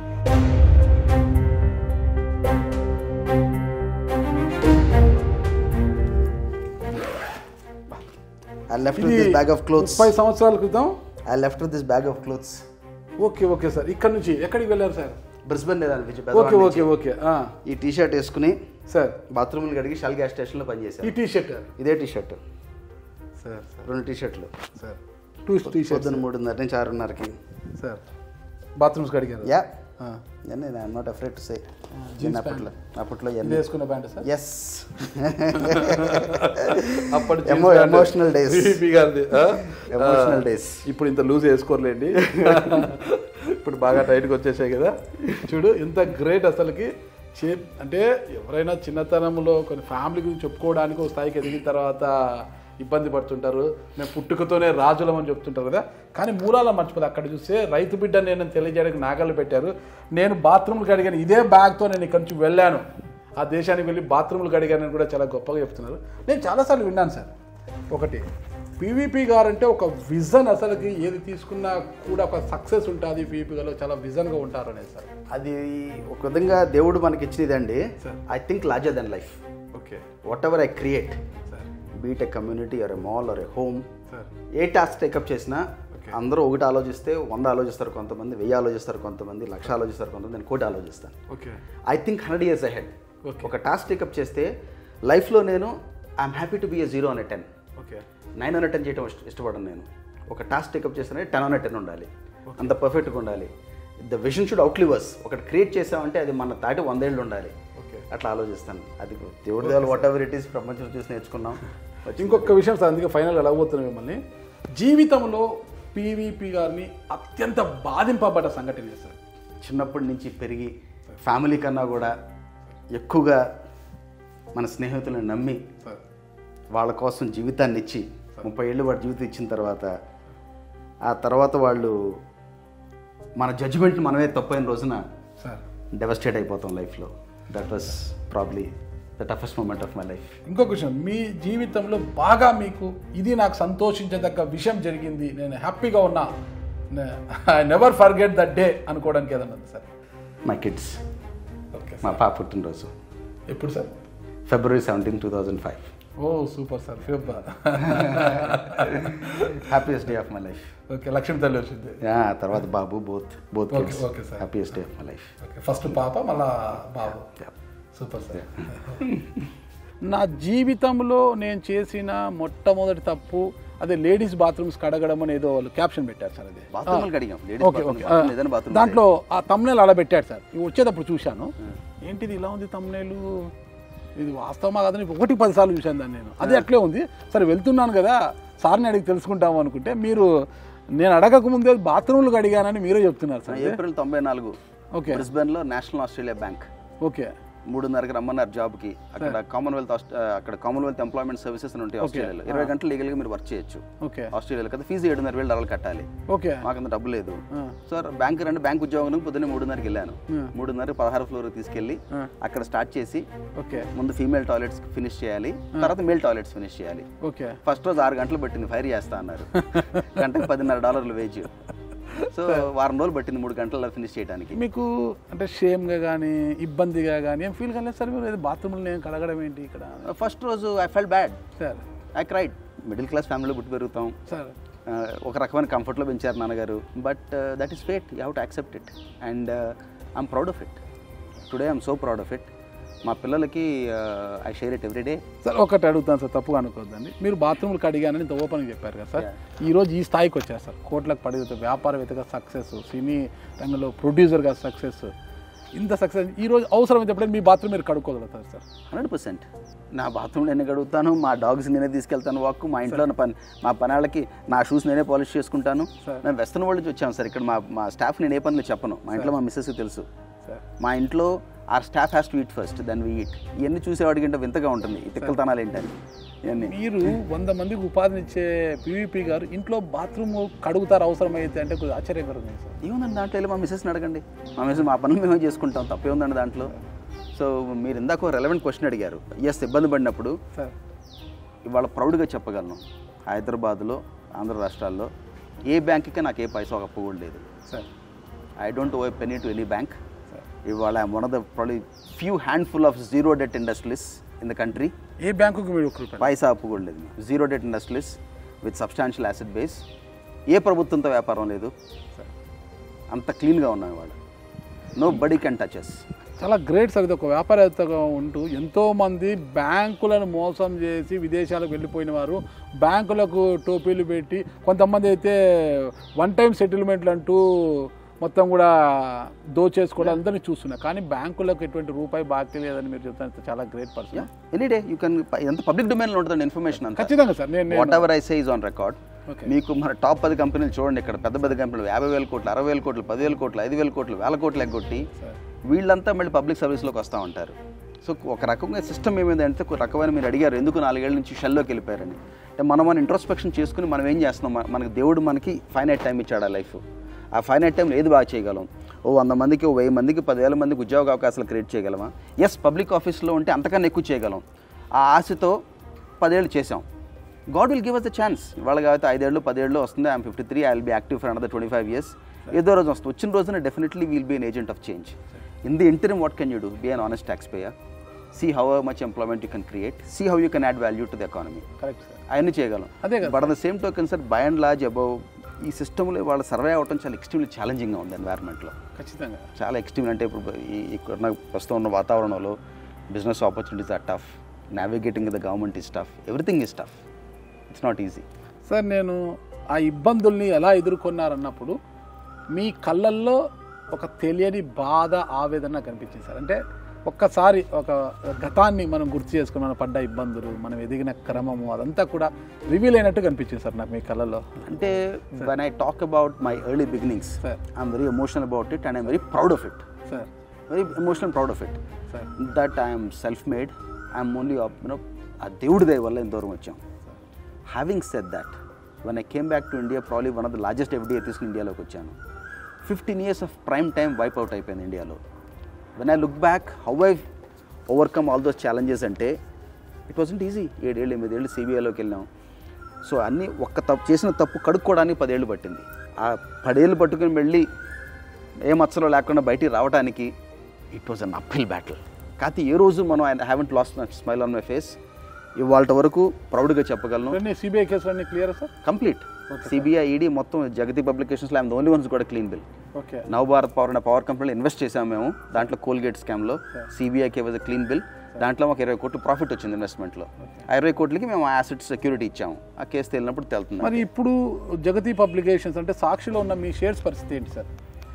I left with this bag of clothes ముప్పై సంవత్సరాల క్రితం I left with this bag of clothes okay okay sir ఇక్కడ నుంచి ఎక్కడికి వెళ్ళారు సార్ బ్రిస్బెన్ లేదా అనిపించి ఓకే ఓకే ఓకే ఆ, ఈ టీ షర్ట్ వేసుకుని సార్ బాత్రూమ్లు కడిగి షెల్ గ్యాస్ స్టేషన్లో ఈ పనిచేశాను టీ షర్ట్ ఇదే టీ షర్ట్ సార్ సార్ రెండు టీ షర్ట్లు సార్ టూ టీ షర్ట్ పొద్దున్న మూడున్నర నుంచి ఆరున్నరకి సార్ బాత్రూమ్స్ కడిగారు యా ఆ, నేను I'm not afraid to say jeans నేను అప్పట్లో అప్పట్లో ఇది వేసుకున్న ప్యాంట్ సార్ ఎస్ అప్పటి Emo- emotional days. VP గారిది, ఆ? Emotional ఆ, days. ఇప్పుడు ఇంత లూజ్ వేసుకోర్లేండి ఇప్పుడు బాగా టైట్గా వచ్చేసాయి కదా చూడు ఎంత గ్రేట్ అసలుకి చే అంటే ఎవరైనా చిన్నతనంలో కొన్ని ఫ్యామిలీ గురించి చెప్పుకోవడానికి ఒక స్థాయికి ఎదిగిన తర్వాత ఇబ్బంది పడుతుంటారు మేము పుట్టుకతోనే రాజులం అని చెప్తుంటారు కదా కానీ మూలాల మర్చిపోదు అక్కడ చూస్తే రైతు బిడ్డ నేను తెలియజేయడానికి నాగళ్ళు పెట్టారు నేను బాత్రూమ్లు కడిగాను ఇదే బ్యాగ్తో నేను ఇక్కడి నుంచి వెళ్ళాను ఆ దేశానికి వెళ్ళి బాత్రూమ్లు కడిగానని కూడా చాలా గొప్పగా చెప్తున్నారు నేను చాలాసార్లు విన్నాను సార్ ఒకటి పీవీపీ గారు అంటే ఒక విజన్ అసలుకి ఏది తీసుకున్నా కూడా ఒక సక్సెస్ ఉంటుంది పీవీపీ గారు చాలా విజన్గా ఉంటారు అనేది సార్ అది ఒక విధంగా దేవుడు మనకి ఇచ్చినదండి Sir. I think larger than life okay whatever I create sir be it a community or a mall or a home sir a task take up చేసినా Okay. అందరూ ఒకటి ఆలోచిస్తే వంద ఆలోచిస్తారు కొంతమంది వెయ్యి ఆలోచిస్తారు కొంతమంది లక్ష ఆలోచిస్తారు కొంతమంది నేను కోటి ఆలోచిస్తాను okay I think hundred years ahead Okay. ఒక టాస్క్ టేకప్ చేస్తే లైఫ్లో నేను I'm happy to be a zero అనే ten okay nine hundred ten చేయడం ఇష్ట- ఇష్టపడను నేను ఒక టాస్క్ టేకప్ చేస్తే టెన్ హండ్రెడ్ టెన్ ఉండాలి అంత పర్ఫెక్ట్గా ఉండాలి ద విజన్ షుడ్ అవుట్లివర్స్ ఒకటి క్రియేట్ చేసామంటే అది మన తాటి వందేళ్ళు ఉండాలి ఓకే అట్లా ఆలోచిస్తాను అది దేవుడి దేవాలి వాట్ ఎవర్ ఇట్ ఈస్ ప్రపంచం చూసి నేర్చుకున్నాం ఇంకొక విషయం సార్ అందుకే ఫైనల్ వెళ్ళబోతున్నాం మిమ్మల్ని జీవితంలో పీవీపీ గారిని అత్యంత బాధింపబడ్డ సంఘటన ఇది సార్ చిన్నప్పటి నుంచి పెరిగి ఫ్యామిలీ కన్నా కూడా ఎక్కువగా మన స్నేహితులను నమ్మి సార్ వాళ్ళ కోసం జీవితాన్ని ఇచ్చి ముప్పై ఏళ్ళు వాడి జీవితం ఇచ్చిన తర్వాత ఆ తర్వాత వాళ్ళు మన జడ్జిమెంట్ మనమే తప్పైన రోజున సార్ డెవస్టేట్ అయిపోతాం లైఫ్లో that was probably the toughest moment of my life ఇంకొక విషయం మీ జీవితంలో బాగా మీకు ఇది నాకు సంతోషించదగ్గ విషయం జరిగింది నేను హ్యాపీగా ఉన్నా I never forget that day అనుకోవడానికి ఏదన్నా ఉంది సార్ మై కిడ్స్ ఓకే మా పాప పుట్టినరోజు ఎప్పుడు sir February seventeen two thousand five oh super sir Feb happiest day of my life okay Lakshmi తల్లి వచ్చింది తర్వాత బాబు both both Okay, kids okay, sir. Happiest day of my life okay first పాప మళ్ళా బాబు సూపర్ సార్ నా జీవితంలో నేను చేసిన మొట్టమొదటి తప్పు అదే లేడీస్ బాత్రూమ్స్ కడగడం అని ఏదో వాళ్ళు క్యాప్షన్ పెట్టారు సార్ అది బాత్రూమ్లు కడిగాం ఓకే లేడీస్ ఓకే బాత్రూమ్ ఏదైనా బాత్రూమ్ దాంట్లో ఆ తమ్నేల్ అలా పెట్టాడు సార్ ఇవి వచ్చేటప్పుడు చూశాను ఏంటిది ఇలా ఉంది తమ్నేలు ఇది వాస్తవమా కాదని ఒకటి పదిసార్లు చూశాను దాన్ని నేను అది అట్లే ఉంది సరే వెళ్తున్నాను కదా సార్ని అడిగి తెలుసుకుంటాము అనుకుంటే మీరు నేను అడగక ముందే బాత్రూమ్లు కడిగానని మీరే చెప్తున్నారు సార్ ఏప్రిల్ తొంభై నాలుగు ఓకే బ్రిస్బెన్లో నేషనల్ ఆస్ట్రేలియా బ్యాంక్ ఓకే మూడున్నరకి రమ్మన్నారు జాబ్కి అక్కడ కామన్వెల్త్ ఆస్ట్- అక్కడ కామన్వెల్త్ ఎంప్లాయ్మెంట్ సర్వీసెస్ అని ఉంటాయి ఆస్ట్రేలియాలో ఇరవై గంటలు లీగల్గా మీరు వర్క్ చేయొచ్చు ఓకే ఆస్ట్రేలియాలో కదా ఫీజు ఏడున్నర వేలు డాలర్లు కట్టాలి ఓకే మాకంత డబ్బు లేదు ఆ. సార్ బ్యాంక్ రండి బ్యాంక్ ఉద్యోగం పొద్దున్నే మూడున్నరకి వెళ్ళాను మూడున్నర పదహారు ఫ్లోర్ తీసుకెళ్ళి ఆ. అక్కడ స్టార్ట్ చేసి ఓకే ముందు ఫీమేల్ టాయిలెట్స్ ఫినిష్ చేయాలి తర్వాత మేల్ టాయిలెట్స్ ఫినిష్ చేయాలి ఓకే ఫస్ట్ రోజు ఆరు గంటలు పట్టింది ఫైర్ చేస్తా అన్నారు గంటకు పదిన్నర డాలర్లు వేజ్ సో వారం రోజులు పట్టింది మూడు గంటల్లో ఫినిష్ చేయడానికి మీకు అంటే షేమ్గా కానీ ఇబ్బందిగా కానీ ఏం ఫీల్ కాలేదు సార్ మీరు ఏదో బాత్రూమ్లో నేను కడగడం ఏంటి ఇక్కడ ఫస్ట్ రోజు I felt bad sir I cried middle class ఫ్యామిలీలో పుట్టి పెరుగుతాం సార్ ఆ, ఒక రకమైన కంఫర్ట్లో పెంచారు నాన్నగారు but that is fate you have to accept it and I'm proud of it today I'm so proud of it మా పిల్లలకి I share it every day sir ఒకటి అడుగుతాను సార్ తప్పుగా అనుకోవద్దండి మీరు బాత్రూమ్లు కడిగానని ఇంత ఓపెన్గా చెప్పారు కదా సార్ ఈ రోజు ఈ స్థాయికి వచ్చారు సార్ కోట్లకు పడితే వ్యాపారవేత్తగా సక్సెస్ సినీ రంగంలో ప్రొడ్యూసర్గా సక్సెస్ ఇంత సక్సెస్ ఈ రోజు అవసరమైతే ఎప్పుడైనా మీ బాత్రూమ్ మీరు కడుక్కోగలుగుతారు సార్ హండ్రెడ్ పర్సెంట్ నా బాత్రూమ్ నేను గడుగుతాను మా డాగ్స్ నేనే తీసుకెళ్తాను వాక్ మా ఇంట్లో ఉన్న పని మా పనాళ్ళకి నా షూస్ నేనే పాలిష్ చేసుకుంటాను సార్. మేము వెస్టర్న్ వరల్డ్ నుంచి వచ్చాం సార్ ఇక్కడ మా మా స్టాఫ్ నేను ఏ పనులు చెప్పను మా ఇంట్లో మా మిస్సెస్కి తెలుసు సార్ మా ఇంట్లో our staff has to eat first then we eat ఇవన్నీ చూసేవాడికి అంటే వింతగా ఉంటుంది ఈ తిక్కలతనాలు ఏంటని ఇవన్నీ మీరు వంద మందికి ఉపాధినిచ్చే పీవీపీ గారు ఇంట్లో బాత్రూమ్ కడుగుతారు అవసరమైతే అంటే కొద్దిగా ఆశ్చర్యకరంగా ఉంది సార్ ఏముందండి దాంట్లో వెళ్ళి మా మిస్సెస్ని అడగండి మా మిస్సెస్ మా పనులు మేమే చేసుకుంటాం తప్పే ఉందండి దాంట్లో సో మీరు ఇందాక రెలవెంట్ క్వశ్చన్ అడిగారు ఎస్ ఇబ్బంది పడినప్పుడు సార్ ఇవాళ ప్రౌడ్గా చెప్పగలను హైదరాబాద్లో ఆంధ్ర రాష్ట్రాల్లో ఏ బ్యాంక్కి నాకు ఏ పైసా ఒక అప్పు కూడా లేదు sir I don't owe penny to any bank sir ఇవాళ one of the probably few handful of zero debt industries in the country ఏ బ్యాంకుకి మీరు ఒక్క రూపాయి పైసా అప్పు కూడా లేదు zero debt industries with substantial acid base ఏ ప్రభుత్వంతో వ్యాపారం లేదు సార్ అంత క్లీన్గా ఉన్నాం ఇవాళ నో బడీ కెన్ టచెస్ చాలా గ్రేట్ సార్ ఇది ఒక వ్యాపారవేత్తగా ఉంటూ ఎంతోమంది బ్యాంకులను మోసం చేసి విదేశాలకు వెళ్ళిపోయిన వారు బ్యాంకులకు టోపీలు పెట్టి కొంతమంది అయితే వన్ టైం సెటిల్మెంట్లు అంటూ మొత్తం కూడా దోచేసుకోవడం అందరినీ చూస్తున్నా కానీ బ్యాంకులకు ఎటువంటి రూపాయి బాకీ లేదని మీరు చెప్తాను చాలా great person any day you can ఎంత పబ్లిక్ డొమైన్లో ఉంటుందండి ఇన్ఫర్మేషన్ అంతా ఖచ్చితంగా సార్ నేను whatever I say is on record okay మీకు మన టాప్ పది కంపెనీలు చూడండి ఇక్కడ పెద్ద పెద్ద కంపెనీలు యాభై వేల కోట్లు అరవై వేల కోట్లు పదివేల కోట్లు ఐదు వేల కోట్లు వేల కోట్లు ఎగ్గొట్టి సార్ వీళ్ళంతా మళ్ళీ పబ్లిక్ సర్వీస్లోకి వస్తూ ఉంటారు సో ఒక రకంగా సిస్టమ్ ఏమైందంటే ఒక రకమైన మీరు అడిగారు ఎందుకు నాలుగేళ్ల నుంచి షెల్లోకి వెళ్ళిపోయారని అంటే మనం మన ఇంట్రోస్పెక్షన్ చేసుకుని మనం ఏం చేస్తున్నాం మన- మనకి దేవుడు మనకి ఫైనైట్ టైం ఇచ్చాడు ఆ లైఫ్ ఆ ఫైనైట్ టైంలో ఏది బాగా చేయగలం ఓ వంద మందికి ఓ వెయ్యి మందికి పదివేల మందికి ఉద్యోగ అవకాశాలు క్రియేట్ చేయగలమా ఎస్ పబ్లిక్ ఆఫీస్లో ఉంటే అంతకన్నా ఎక్కువ చేయగలం ఆ ఆశతో పదేళ్ళు చేసాం God will give us the chance ఇవాళ కాబట్టి ఐదేళ్ళు పదేళ్ళు వస్తుంది I'm fifty three I will be active for another twenty five years ఏదో రోజు వస్తుంది వచ్చిన రోజున definitely will be an agent of change in the interim what can you do be an honest taxpayer see how much employment you can create see how you can add value to the economy correct sir అవన్నీ చేయగలం అదే కదా. But at the same token sir by and large above ఈ సిస్టంలో వాళ్ళ survey అవ్వటం చాలా extremely ఛాలెంజింగ్గా ఉంది ఎన్వైర్న్మెంట్లో ఖచ్చితంగా చాలా ఎక్స్ట్రీమ్ అంటే ఇప్పుడు ఈ ఇక్కడ ప్రస్తుతం ఉన్న వాతావరణంలో business opportunities are tough navigating the government is tough everything is tough it's not easy sir నేను ఆ ఇబ్బందుల్ని ఎలా ఎదుర్కొన్నారన్నప్పుడు మీ కళ్ళల్లో ఒక తెలియని బాధ ఆవేదన కనిపించింది సార్ అంటే ఒక్కసారి ఒక గతాన్ని మనం గుర్తు చేసుకుని మనం పడ్డ ఇబ్బందులు మనం ఎదిగిన క్రమము అదంతా కూడా రివీల్ అయినట్టు కనిపించింది సార్ నాకు మీ కళ్ళల్లో అంటే when I talk about my early beginnings sir I'm very emotional about it and I'm very proud of it sir very emotional proud of it sir that I'm self made I'm only you know ఆ దేవుడి దయ వల్ల ఇంత దూరం వచ్చాం having said that one I came back to India probably one of the largest FDA తీసుకుని ఇండియాలోకి వచ్చాను fifteen years of prime time wipe out అయిపోయింది ఇండియాలో when I look back how I overcome all those challenges అంటే it wasn't easy ఏడేళ్ళు ఎనిమిదేళ్ళు సిబిఐలోకి వెళ్ళాం so అన్నీ ఒక్క తప్పు చేసిన తప్పు కడుక్కోవడానికి పదేళ్ళు పట్టింది ఆ పదేళ్ళు పట్టుకుని వెళ్ళి ఏ మచ్చలో లేకుండా బయటికి రావడానికి it was an uphill battle కాకపోతే ఏ రోజు మనం I haven't lost my smile on my face ఇవాళ వరకు ప్రౌడ్గా చెప్పగలను ఇవన్నీ సిబిఐ కేసులు అన్నీ clear sir complete CBI ED మొత్తం జగతి పబ్లికేషన్స్లో ఐమ్ ద ఓన్లీ వన్స్ కూడా clean bill okay Navabharat power అనే పవర్ కంపెనీలో ఇన్వెస్ట్ చేసాము మేము దాంట్లో కోల్గేట్ స్కామ్లో సిబిఐకి వాజ్ క్లీన్ బిల్ దాంట్లో మాకు ఇరవై కోట్లు ప్రాఫిట్ వచ్చింది ఇన్వెస్ట్మెంట్లో ఆ ఇరవై కోట్లకి మేము ఆ అసెట్ సెక్యూరిటీ ఇచ్చాము ఆ కేసు తేలినప్పుడు తెలుతుంది మరి ఇప్పుడు జగతి పబ్లికేషన్స్ అంటే సాక్షిలో ఉన్న మీ షేర్స్ పరిస్థితి ఏంటి sir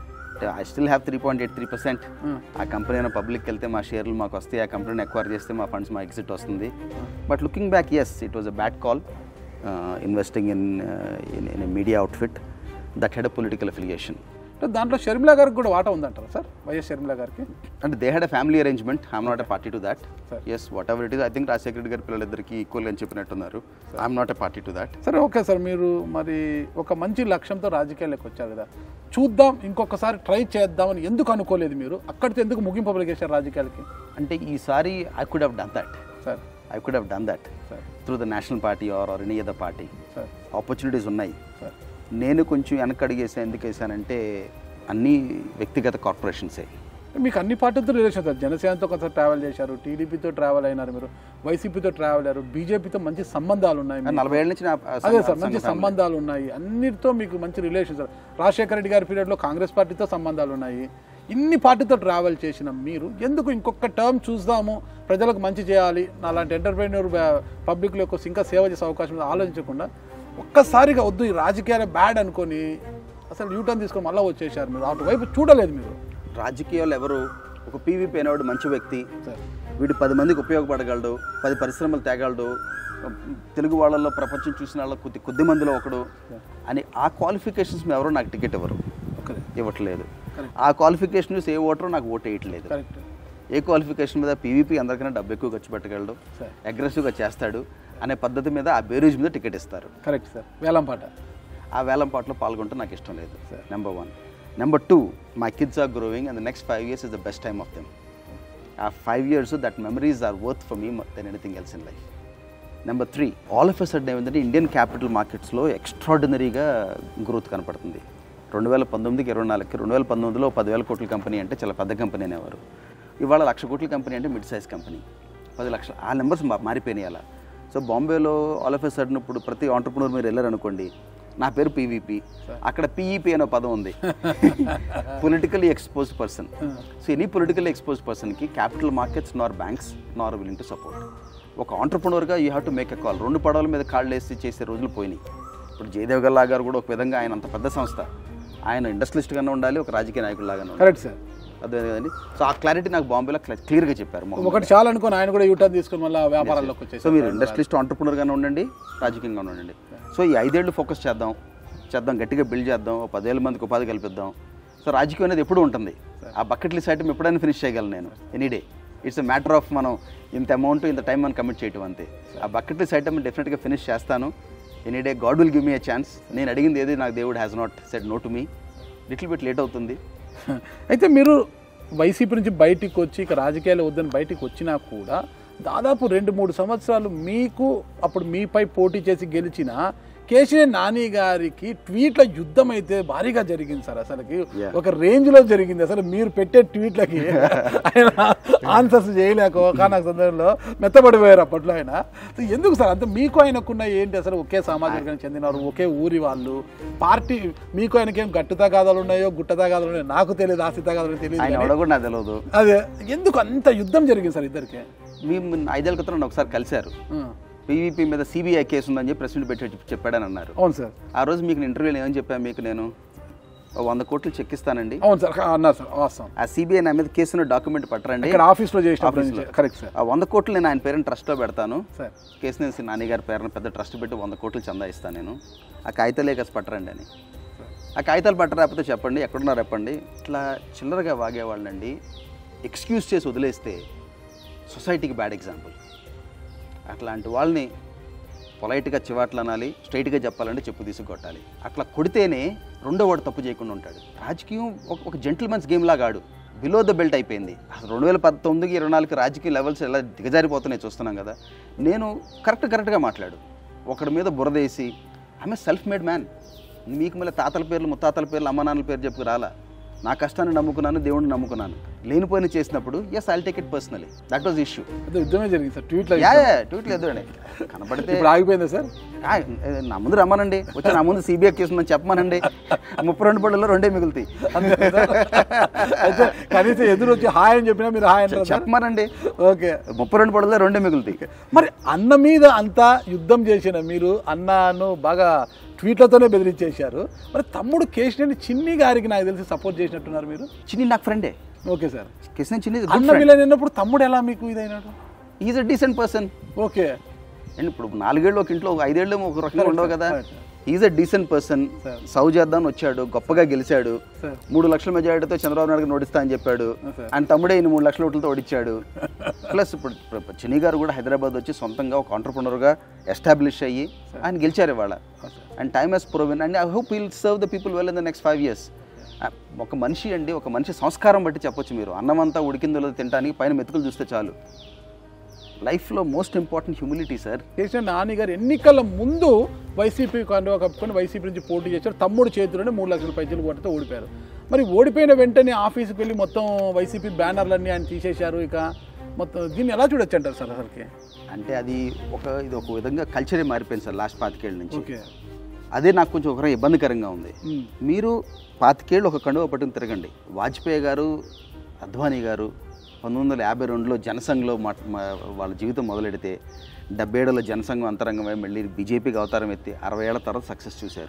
I still have three point eight three percent ఆ కంపెనీ అయినా పబ్లిక్కి వెళ్తే మా షేర్లు మాకు వస్తాయి ఆ కంపెనీని ఎక్వైర్ చేస్తే మా ఫండ్స్ మా ఎగ్జిట్ వస్తుంది but looking back yes it was a bad call investing in in media outfit that had a political affiliation అంటే దాంట్లో షర్మిలా గారికి కూడా వాటా ఉందంటారా సార్ వైఎస్ షర్మిలా గారికి అంటే they had a family arrangement I'm not a party to that Sir. Yes whatever it is I think Rajasekhara Reddy గారి పిల్లలిద్దరికి ఈక్వల్ అని చెప్పినట్టున్నారు I'm not a party to that సరే ఓకే సార్ మీరు మరి ఒక మంచి లక్ష్యంతో రాజకీయాల్లోకి వచ్చారు కదా చూద్దాం ఇంకొకసారి ట్రై చేద్దామని ఎందుకు అనుకోలేదు మీరు అక్కడితో ఎందుకు ముగింపు పలికేశారు రాజకీయాలకి అంటే ఈసారి I could have done that sir I could have done that sir through the national party or or any other party sir opportunities ఉన్నాయి సార్ నేను కొంచెం వెనకడిగేసా ఎందుకు వేసానంటే అన్ని వ్యక్తిగత కార్పొరేషన్సే మీకు అన్ని పార్టీలతో రిలేషన్ సార్ జనసేనతో కొంత ట్రావెల్ చేశారు టీడీపీతో ట్రావెల్ అయినారు మీరు వైసీపీతో ట్రావెల్ అయ్యారు బీజేపీతో మంచి సంబంధాలు ఉన్నాయి మీకు. నలభై ఏళ్ళ నుంచి నా ఆ, అదే సంఘ- సార్ మంచి సంఘ family. సంబంధాలు ఉన్నాయి అన్నిటితో మీకు మంచి రిలేషన్ సార్ రాజశేఖర రెడ్డి గారి పీరియడ్లో కాంగ్రెస్ పార్టీతో సంబంధాలు ఉన్నాయి ఇన్ని పార్టీతో ట్రావెల్ చేసిన మీరు ఎందుకు ఇంకొక టర్మ్ చూద్దాము ప్రజలకు మంచి చేయాలి నా లాంటి ఎంటర్ప్రైనర్ పబ్లిక్లో ఇంకా సేవ చేసే అవకాశం ఉంది ఆలోచించకుండా ఒక్కసారిగా వద్దు ఈ రాజకీయాలు బ్యాడ్ అనుకొని అసలు యూటర్న్ తీసుకొని మళ్ళీ వచ్చేసారు మీరు అటువైపు చూడలేదు మీరు రాజకీయాలు ఎవరు ఒక పీవీపీ అనేవాడు మంచి వ్యక్తి సార్ వీడు పది మందికి ఉపయోగపడగలడు పది పరిశ్రమలు తేగలడు తెలుగు వాళ్ళల్లో ప్రపంచం చూసిన వాళ్ళ కొద్ది కొద్ది మందిలో ఒకడు అని ఆ క్వాలిఫికేషన్స్ మీద ఎవరో నాకు టికెట్ ఇవ్వరు ఓకే ఇవ్వట్లేదు Correct. ఆ క్వాలిఫికేషన్ చూసి ఏ ఓటరు నాకు ఓటు వేయట్లేదు కరెక్ట్ ఏ క్వాలిఫికేషన్ మీద పీవీపీ అందరికన్నా డబ్బు ఎక్కువ ఖర్చు పెట్టగలడు సార్ అగ్రెసివ్గా చేస్తాడు అనే పద్ధతి మీద ఆ బేరేజ్ మీద టికెట్ ఇస్తారు కరెక్ట్ సార్ వేలం పాట ఆ వేలం పాటలో పాల్గొంటే నాకు ఇష్టం లేదు Sir. Number one number two my kids are growing and the next five years is the best time of them ఆ five years that memories are worth for me then anything else in life number three all of a sudden ఏమిటంటే Indian capital మార్కెట్స్లో ఎక్స్ట్రాడినరీగా growth కనపడుతుంది రెండు వేల పంతొమ్మిదికి ఇరవై నాలుగుకి రెండు వేల పంతొమ్మిదిలో పదివేల కోట్ల కంపెనీ అంటే చాలా పెద్ద కంపెనీ అనేవారు ఇవాళ లక్ష కోట్ల కంపెనీ అంటే మిడ్ సైజ్ కంపెనీ పది లక్షలు ఆ నెంబర్స్ మారిపోయినాయి అలా సో బాంబేలో ఆల్ ఆఫ్ ఎ సడన్ ఇప్పుడు ప్రతి ఆంటర్ప్రినర్ మీరు వెళ్ళారనుకోండి నా పేరు పీవీపీ అక్కడ పీఈపీ అనే పదం ఉంది politically exposed person so any political exposed పర్సన్కి capital markets nor banks nor willing to support ఒక ఆంటర్ప్రినర్గా you have to make a call రెండు పడవల మీద కాళ్ళు వేసి చేసే రోజులు పోయినాయి ఇప్పుడు జయదేవ్ గల్లా గారు కూడా ఒక విధంగా ఆయన అంత పెద్ద సంస్థ ఆయన ఇండస్ట్రియలిస్ట్గానే ఉండాలి ఒక రాజకీయ నాయకుల్లాగానే ఉండాలి కరెక్ట్ సార్ అదే కదండి సో ఆ క్లారిటీ నాకు బాంబేలో క్లియర్గా చెప్పారు మొహం ఒకటి చాలా అనుకోని ఆయన కూడా యూటర్న్ తీసుకొని మళ్ళీ వ్యాపారాల్లోకి వచ్చేసి సో మీరు ఇండస్ట్రియలిస్ట్ ఆంటర్ప్రినర్గానే ఉండండి రాజకీయంగా ఉండండి సో ఈ ఐదేళ్ళు ఫోకస్ చేద్దాం చేద్దాం గట్టిగా బిల్డ్ చేద్దాం ఓ పదివేల మందికి ఉపాధి కల్పిద్దాం సో రాజకీయం అనేది ఎప్పుడూ ఉంటుంది ఆ బకెట్ లిస్ట్ ఐటమ్ ఎప్పుడైనా ఫినిష్ చేయగలను నేను any day it's a matter of మనం ఇంత అమౌంట్ ఇంత టైం మనం కమిట్ చేయటం అంతే ఆ బకెట్ లిస్ట్ ఐటమ్ డెఫినెట్గా ఫినిష్ చేస్తాను any day God will give me a chance నేను అడిగింది ఏది నాకు దేవుడు has not said no to me little bit late అవుతుంది అయితే మీరు వైసీపీ నుంచి బయటికి వచ్చి ఇక రాజకీయాలు వద్దని బయటికి వచ్చినా కూడా దాదాపు రెండు మూడు సంవత్సరాలు మీకు అప్పుడు మీపై పోటీ చేసి గెలిచిన కేసీఆర్ నాని గారికి ట్వీట్ల యుద్ధం అయితే భారీగా జరిగింది సార్ అసలుకి Yeah. ఒక రేంజ్ లో జరిగింది అసలు మీరు పెట్టే ట్వీట్లకి ఆయన ఆన్సర్స్ చేయలేక ఒకనొక సందర్భంలో మెత్తబడిపోయారు అప్పట్లో ఆయన సో ఎందుకు సార్ అంత మీకు ఆయనకున్న ఏంటి అసలు ఒకే సామాజిక వర్గానికి చెందినవారు ఒకే ఊరి వాళ్ళు పార్టీ మీకు ఆయనకేం గట్టు తగాదాలు ఉన్నాయో గుట్ట తగాదాలు ఉన్నాయో నాకు తెలియదు ఆస్తి తగాదాలు తెలియదు ఆయన కానీ ఎవడో కూడా నాకు తెలియదు అదే ఎందుకు అంత యుద్ధం జరిగింది సార్ ఇద్దరికి మేము ఐదేళ్ళ క్రితం నన్ను ఒకసారి కలిశారు పీవీపీ మీద సిబిఐ కేసు ఉందని చెప్పి ప్రెసిడెంట్ పెట్టి చెప్పి- చెప్పాడని అన్నారు అవును సార్ ఆ రోజు మీకు ఇంటర్వ్యూలో ఏమని చెప్పాను మీకు నేను ఓ వంద కోట్లు చెక్ ఇస్తానండి అవును సార్ అన్నారు సార్ వాస్తవం ఆ సిబిఐ నా మీద కేసున్న డాక్యుమెంట్ పట్టరండి ఇక్కడ ఆఫీస్లో చేసినప్పుడు ఆఫీస్లో. కరెక్ట్ సార్ ఆ వంద కోట్లు నేను ఆయన పేరుని ట్రస్ట్లో పెడతాను సార్ కేసు నేను నాని గారి పేరున పెద్ద ట్రస్ట్ పెట్టి వంద కోట్లు చందా ఇస్తాను నేను ఆ కాగితాలే కాసి పట్టరండి అని ఆ కాగితాలు పట్టరాకపోతే చెప్పండి ఎక్కడున్నారు చెప్పండి ఇట్లా చిల్లరగా వాగేవాళ్ళండి ఎక్స్క్యూజ్ చేసి వదిలేస్తే సొసైటీకి బ్యాడ్ ఎగ్జాంపుల్ అట్లాంటి వాళ్ళని పొలైట్గా చివాట్లు అనాలి స్ట్రైట్గా చెప్పాలంటే చెప్పు తీసి కొట్టాలి అట్లా కొడితేనే రెండో వాడు తప్పు చేయకుండా ఉంటాడు రాజకీయం ఒక ఒక జెంటిల్మెన్స్ గేమ్ లాగా ఆడు బిలో ద బెల్ట్ అయిపోయింది అసలు రెండు వేల పంతొమ్మిదికి ఇరవై నాలుగు రాజకీయ లెవెల్స్ ఎలా దిగజారిపోతున్నాయి చూస్తున్నాం కదా నేను కరెక్ట్ కరెక్ట్గా మాట్లాడు ఒకడి మీద బురదేసి ఆమె సెల్ఫ్ మేడ్ మ్యాన్ మీకు మళ్ళీ తాతల పేర్లు ముత్తాతల పేర్లు అమ్మ నాన్నల పేరు చెప్పు రాలా నా కష్టాన్ని నమ్ముకున్నాను దేవుడిని నమ్ముకున్నాను లేనిపోయిన చేసినప్పుడు yes I'll take it personally that was issue అదే యుద్ధమే జరిగింది సార్ ట్వీట్లో యా ట్వీట్ లేదు అండి కనపడితే ఇప్పుడు ఆగిపోయిందా సార్ ఆ, నా ముందు రమ్మనండి వచ్చి నా ముందు సిబిఐ కేసు ఉందని చెప్పమనండి ముప్పై రెండు పళ్ళలో రెండే మిగులుతాయి అంతే సార్? అయితే కనీసం ఎదురు వచ్చి హాయ్ అని చెప్పినా మీరు హాయ్ అంటారు సార్ చెప్పమనండి ఓకే ముప్పై రెండు పళ్ళలో రెండే మిగులుతాయి మరి అన్న మీద అంతా యుద్ధం చేసిన మీరు అన్నను బాగా ట్వీట్లతోనే బెదిరించేశారు మరి తమ్ముడు కేశినేని చిన్ని గారికి నాకు తెలిసి సపోర్ట్ చేసినట్టున్నారు మీరు చిన్ని నాకు ఫ్రెండే ఓకే సార్ కృష్ణ చిన్ని అన్న విలన్ అన్నప్పుడు తమ్ముడు ఎలా మీకు ఇదైనాడు is a decent person okay and ఇప్పుడు నాలుగేళ్ళు ఒక ఇంట్లో ఒక ఐదేళ్ళు ఒక రకంగా ఉండవు కదా Correct. Is a decent person Sir. So చేద్దాం వచ్చాడు గొప్పగా గెలిచాడు సార్ మూడు లక్షల మెజారిటీతో చంద్రబాబు నాయుడు నోటిస్తా అని చెప్పాడు Sir. ఆయన తమ్ముడే ఈయన మూడు లక్షల ఓట్లతో ఓడిచ్చాడు ప్లస్ ఇప్పుడు ఇప్పుడు చిన్ని గారు కూడా హైదరాబాద్ వచ్చి సొంతంగా ఒక ఆంటర్ప్రినర్గా ఎస్టాబ్లిష్ అయ్యి ఆయన గెలిచారు ఇవాళ and time he's proven and I hope will serve the people well in the next five years ఒక మనిషి అండి ఒక మనిషి సంస్కారం బట్టి చెప్పొచ్చు మీరు అన్నమంతా ఉడికిందో లేదో తినడానికి పైన మెతుకులు చూస్తే చాలు లైఫ్లో most important humility sir KCR Nani గారు ఎన్నికల ముందు వైసీపీ కండువా కప్పుకొని వైసీపీ నుంచి పోటీ చేశారు తమ్ముడు చేతిలోనే మూడు లక్షల పైసలు కొట్టితే ఓడిపోయారు మరి ఓడిపోయిన వెంటనే ఆఫీస్కి వెళ్ళి మొత్తం వైసీపీ బ్యానర్లన్నీ ఆయన తీసేశారు ఇక మొత్తం దీన్ని ఎలా చూడొచ్చు అంటారు సార్ అసలుకి అంటే అది ఒక ఇది ఒక విధంగా కల్చరే మారిపోయింది సార్ లాస్ట్ పాతికేళ్ళ నుంచి ఓకే అదే నాకు కొంచెం ఒక రకంగా ఇబ్బందికరంగా ఉంది ఉమ్. మీరు పాతికేళ్ళు ఒక కండువ పట్టుకుని తిరగండి వాజ్పేయి గారు అద్వానీ గారు పంతొమ్మిది వందల యాభై రెండులో జనసంఘ్లో మా మా- వాళ్ళ జీవితం మొదలెడితే డెబ్బై ఏడులో జనసంఘం అంతరంగమై మళ్ళీ బీజేపీకి అవతారం ఎత్తి అరవై ఏళ్ళ తర్వాత సక్సెస్ చూశారు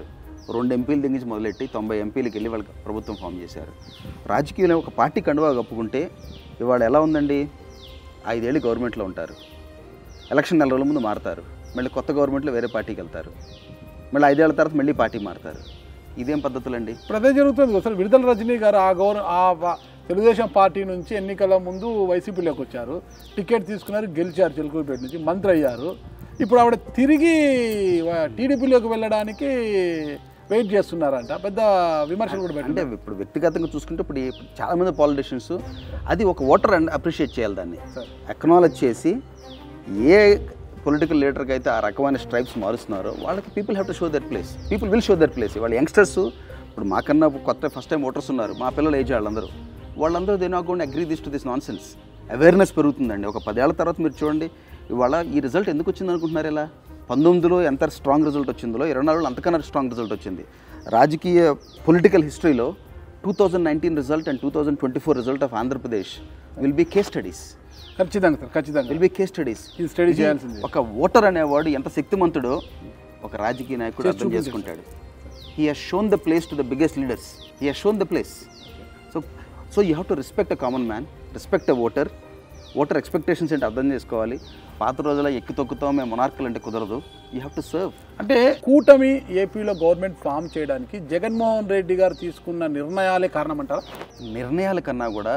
రెండు ఎంపీల దగ్గర నుంచి మొదలెట్టి తొంభై ఎంపీలకు వెళ్ళి వాళ్ళకి ప్రభుత్వం ఫామ్ చేశారు రాజకీయంలో ఒక పార్టీ కండువా కప్పుకుంటే ఇవాళ ఎలా ఉందండి ఐదేళ్ళు గవర్నమెంట్లో ఉంటారు ఎలక్షన్ నెల రోజుల ముందు మారుతారు మళ్ళీ కొత్త గవర్నమెంట్లో వేరే పార్టీకి వెళ్తారు మళ్ళీ ఐదేళ్ల తర్వాత మళ్ళీ పార్టీ మారుతారు ఇదేం పద్ధతులండి ఇప్పుడు అదే జరుగుతుంది అసలు విడుదల రజనీ గారు ఆ గౌర ఆ ప- తెలుగుదేశం పార్టీ నుంచి ఎన్నికల ముందు వైసీపీలోకి వచ్చారు టికెట్ తీసుకున్నారు గెలిచారు చిలుకూరుపేట నుంచి మంత్రి అయ్యారు ఇప్పుడు ఆవిడ తిరిగి వ- టీడీపీలోకి వెళ్ళడానికి వెయిట్ చేస్తున్నారంట పెద్ద విమర్శలు కూడా అంటే పెట్టండి ఇప్పుడు వ్యక్తిగతంగా చూసుకుంటే ఇప్పుడు ఈ- చాలా మంది పాలిటిషియన్స్ అది ఒక ఓటర్ అండ్ అప్రిషియేట్ చేయాలి దాన్ని సార్ అక్నాలెడ్జ్ చేసి ఏ పొలిటికల్ లీడర్కి అయితే ఆ రకమైన స్ట్రైప్స్ మారుస్తున్నారో వాళ్ళకి people have to show their place people will show their place వాళ్ళ యంగ్స్టర్స్ ఇప్పుడు మాకన్నా కొత్త ఫస్ట్ టైం ఓటర్స్ ఉన్నారు మా పిల్లలు ఏజ్ వాళ్ళందరూ వాళ్ళందరూ they not gonna agree this to this nonsense awareness పెరుగుతుందండి ఒక పదేళ్ల తర్వాత మీరు చూడండి ఇవాళ ఈ రిజల్ట్ ఎందుకు వచ్చింది అనుకుంటున్నారు ఇలా పంతొమ్మిదిలో ఎంత స్ట్రాంగ్ రిజల్ట్ వచ్చిందో ఇరవై నాలుగులో అంతకన్నా స్ట్రాంగ్ రిజల్ట్ వచ్చింది రాజకీయ పొలిటికల్ హిస్టరీలో two thousand nineteen result and two thousand twenty four result of Andhra Pradesh will be case studies ఖచ్చితంగా సార్ ఖచ్చితంగా విల్ బి కేస్ స్టడీస్ ఇది స్టడీ చేయాల్సింది ఒక ఓటర్ అనేవాడు ఎంత శక్తిమంతుడో ఒక రాజకీయ నాయకుడు అర్థం చేసుకుంటాడు he has shown the place to the biggest leaders he has shown the place so so you have to respect a common man respect a voter voter expectations ఏంటి అర్థం చేసుకోవాలి పాత రోజుల ఎక్కి తొక్కుతాం మేము మొనార్కులు అంటే కుదరదు యూ హ్యావ్ టు సర్వ్ అంటే కూటమి ఏపీలో గవర్నమెంట్ ఫామ్ చేయడానికి జగన్మోహన్ రెడ్డి గారు తీసుకున్న నిర్ణయాలే కారణమంటారా నిర్ణయాల కన్నా కూడా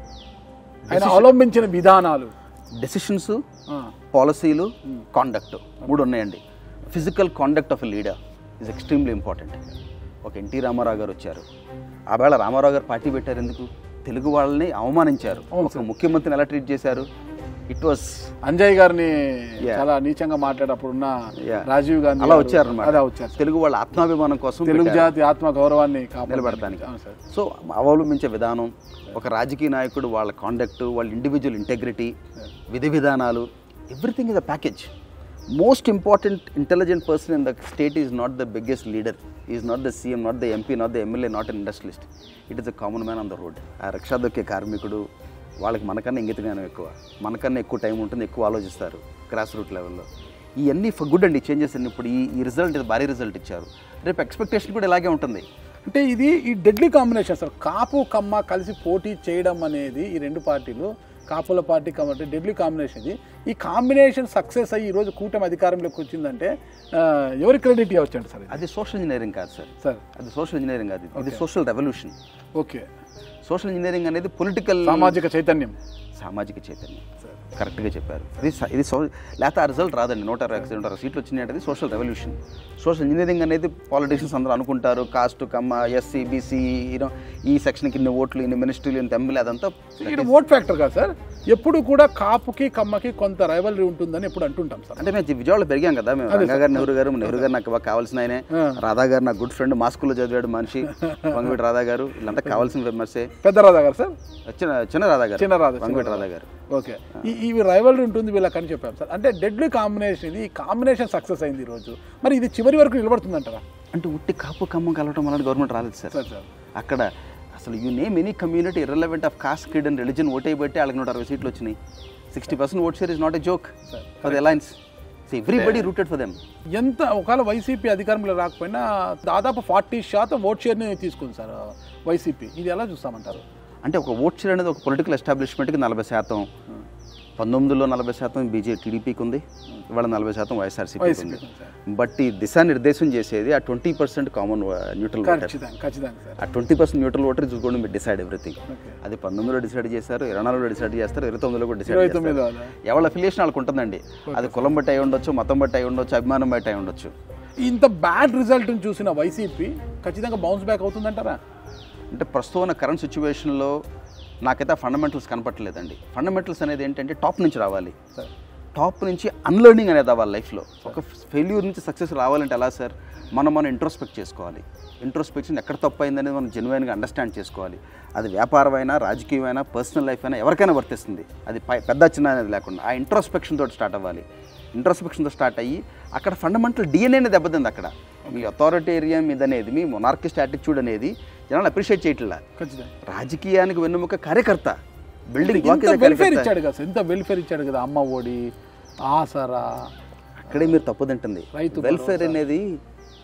ఆయన అవలంబించిన విధానాలు డెసిషన్స్ ఆ, పాలసీలు కాండక్ట్ మూడు ఉన్నాయండి physical conduct of a leader is extremely important ఒక ఎన్టీ రామారావు గారు వచ్చారు ఆ వేళ రామారావు గారు పార్టీ పెట్టారు ఎందుకు తెలుగు వాళ్ళని అవమానించారు అవును ఒక ముఖ్యమంత్రిని ఎలా ట్రీట్ చేశారు ఇట్ వాస్ అంజయ్ గారిని Yeah. చాలా నీచంగా మాట్లాడప్పుడున్న Yeah. రాజీవ్ గాంధీ అలా గారు- వచ్చారన్నమాట అదే వచ్చారు తెలుగు వాళ్ళ ఆత్మాభిమానం కోసం తెలుగు పెట్టారు. జాతి ఆత్మ గౌరవాన్ని కాపాడడానికి. నిలబెడతానికి. అవును సార్ సో అవలంబించే విధానం ఒక రాజకీయ నాయకుడు వాళ్ళ కాండక్ట్ వాళ్ళ ఇండివిజువల్ ఇంటెగ్రిటీ విధి విధానాలు everything is a package most important intelligent person in the state is not the biggest leader is not the CM not the MP not the MLA not an industrialist it is a common man on the road ఆ రిక్షా దొక్కే కార్మికుడు వాళ్ళకి మనకన్నా ఇంగిత జ్ఞానం ఎక్కువ మనకన్నా ఎక్కువ టైం ఉంటుంది ఎక్కువ ఆలోచిస్తారు గ్రాస్ రూట్ లెవెల్లో ఇవన్నీ ఫర్ గుడ్ అండి చేంజెస్ అన్ని ఇప్పుడు ఈ ఈ రిజల్ట్ ఇది భారీ రిజల్ట్ ఇచ్చారు రేపు ఎక్స్పెక్టేషన్ కూడా ఇలాగే ఉంటుంది అంటే ఇది ఈ deadly combination sir Kapu Kamma కలిసి పోటీ చేయడం అనేది ఈ రెండు పార్టీలు కాపుల పార్టీ కాబట్టి డెడ్లీ కాంబినేషన్ ఇది ఈ కాంబినేషన్ సక్సెస్ అయ్యి ఈరోజు కూటమి అధికారంలోకి వచ్చిందంటే ఆ, ఎవరి క్రెడిట్ ఇవ్వచ్చండి సార్ ఇది? అది సోషల్ ఇంజనీరింగ్ కాదు సార్ సార్ అది సోషల్ ఇంజనీరింగ్ కాదు ఇది. ఇది social revolution okay social engineering అనేది పొలిటికల్ సామాజిక చైతన్యం సామాజిక చైతన్యం కరెక్ట్గా చెప్పారు ఇది స- ఇది సో లేకపోతే ఆ రిజల్ట్ రాదండి నూట అరవై నూట అరవై సీట్లు వచ్చినాయి అంటే సోషల్ రెవల్యూషన్ సోషల్ ఇంజనీరింగ్ అనేది పాలిటిషియన్స్ అందరూ అనుకుంటారు caste Kamma SC BC you know ఈ సెక్షన్కి ఇన్ని ఓట్లు ఇన్ని మినిస్ట్రీలు ఇన్ని ఎంపీలు అదంతా ఇది ఓట్ ఫ్యాక్టర్ కాదు సార్ ఎప్పుడు కూడా కాపుకి కమ్మకి కొంత రైవలరీ ఉంటుందని ఎప్పుడు అంటుంటాం సార్ అంటే మేము విజయవాడలో పెరిగాం కదా మేము రంగా గారు నెహ్రూ గారు నెహ్రూ గారు నాకు బాగా కావాల్సిన ఆయనే ఆ. రాధా గారు నా గుడ్ ఫ్రెండ్ మా స్కూల్లో చదివాడు మనిషి వంగవీటి రాధా గారు వీళ్ళంతా కావాల్సిన ఫేమస్సే పెద్ద రాధా గారు సార్ చిన్న చిన్న రాధా గారు చిన్న రాధా, చిన్న వంగవీటి రాధా గారు ఓకే ఈ ఇవి రైవలరీ ఉంటుంది వీళ్ళకని చెప్పాం సార్ అంటే డెడ్లీ కాంబినేషన్ ఇది ఈ కాంబినేషన్ సక్సెస్ అయింది ఈరోజు మరి ఇది చివరి వరకు నిలబడుతుందంటారా అంటే ఉట్టి కాపు కమ్మం కలవటం వల్ల గవర్నమెంట్ రాలేదు సార్ సార్ సార్ అక్కడ అసలు you name any community irrelevant of caste creed and religion ఓటే బట్టి వాళ్ళకి నూట అరవై సీట్లు వచ్చినాయి sixty percent vote share is not a joke for the alliance everybody rooted for them ఎంత ఒకవేళ వైసీపీ అధికారంలో రాకపోయినా దాదాపు ఫార్టీ శాతం ఓట్ షేర్ని తీసుకుంది సార్ వైసీపీ ఇది ఎలా చూస్తామంటారు అంటే ఒక ఓట్ షేర్ అనేది ఒక పొలిటికల్ ఎస్టాబ్లిష్మెంట్కి నలభై శాతం పంతొమ్మిదిలో నలభై శాతం బీజే టీడీపీకి ఉంది ఇవాళ నలభై శాతం వైఎస్ఆర్సీపీకి ఉంది వైసీపీ సార్ బట్ ఈ దిశానిర్దేశం చేసేది ఆ twenty percent common neutral voter ఖచ్చితంగా ఖచ్చితంగా సార్ ఆ ట్వంటీ పర్సెంట్ న్యూట్రల్ ఓటర్ చూసుకోండి మీరు డిసైడ్ ఎవ్రీథింగ్ ఓకే అది పంతొమ్మిదిలో డిసైడ్ చేశారు ఇరవై నాలుగులో డిసైడ్ చేస్తారు ఇరవై తొమ్మిదిలో కూడా డిసైడ్ ఇరవై చేస్తారు తొమ్మిదిలో అలా. ఎవరి అఫిలియేషన్ వాళ్ళకి ఉంటుందండి అది కులం బట్టి అయి ఉండొచ్చు మతం బట్టి అయి ఉండొచ్చు అభిమానం బట్టి అయి ఉండొచ్చు ఇంత బ్యాడ్ రిజల్ట్ని చూసిన వైసీపీ ఖచ్చితంగా బౌన్స్ బ్యాక్ అవుతుందంటారా అంటే ప్రస్తుతం ఉన్న కరెంట్ సిచ్యువేషన్లో నాకైతే ఫండమెంటల్స్ కనపట్టలేదండి ఫండమెంటల్స్ అనేది ఏంటంటే టాప్ నుంచి రావాలి సార్ టాప్ నుంచి అన్లర్నింగ్ అనేది అవ్వాలి లైఫ్లో ఒక ఫెయిల్యూర్ నుంచి సక్సెస్ రావాలంటే ఎలా సార్ మనం మనం ఇంట్రోస్పెక్ట్ చేసుకోవాలి ఇంట్రోస్పెక్షన్ ఎక్కడ తప్పు అయిందనేది మనం జెన్యున్గా అండర్స్టాండ్ చేసుకోవాలి అది వ్యాపారమైనా రాజకీయమైనా పర్సనల్ లైఫ్ అయినా ఎవరికైనా వర్తిస్తుంది అది పై- పెద్ద చిన్న అనేది లేకుండా ఆ ఇంట్రోస్పెక్షన్ తోటి స్టార్ట్ అవ్వాలి ఇంట్రోస్పెక్షన్తో స్టార్ట్ అయ్యి అక్కడ ఫండమెంటల్ డిఎన్ఏనే దెబ్బతింది అక్కడ మీ అథారిటేరియన్ మీద అనేది మీ మొనార్కిస్ట్ యాటిట్యూడ్ అనేది జనాలు అప్రిషియేట్ చేయట్లా ఖచ్చితంగా రాజకీయానికి వెన్నుముక కార్యకర్త బిల్డింగ్ బ్లాక్ ఇంత వెల్ఫేర్ ఇచ్చాడు కదా సార్ ఇంత వెల్ఫేర్ ఇచ్చాడు కదా అమ్మ ఒడి ఆసరా అక్కడే మీరు తప్పు తింటుంది రైతు వెల్ఫేర్ అనేది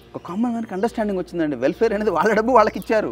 ఒక కామన్ మ్యాన్కి అండర్స్టాండింగ్ వచ్చిందండి వెల్ఫేర్ అనేది వాళ్ళ డబ్బు వాళ్ళకి ఇచ్చారు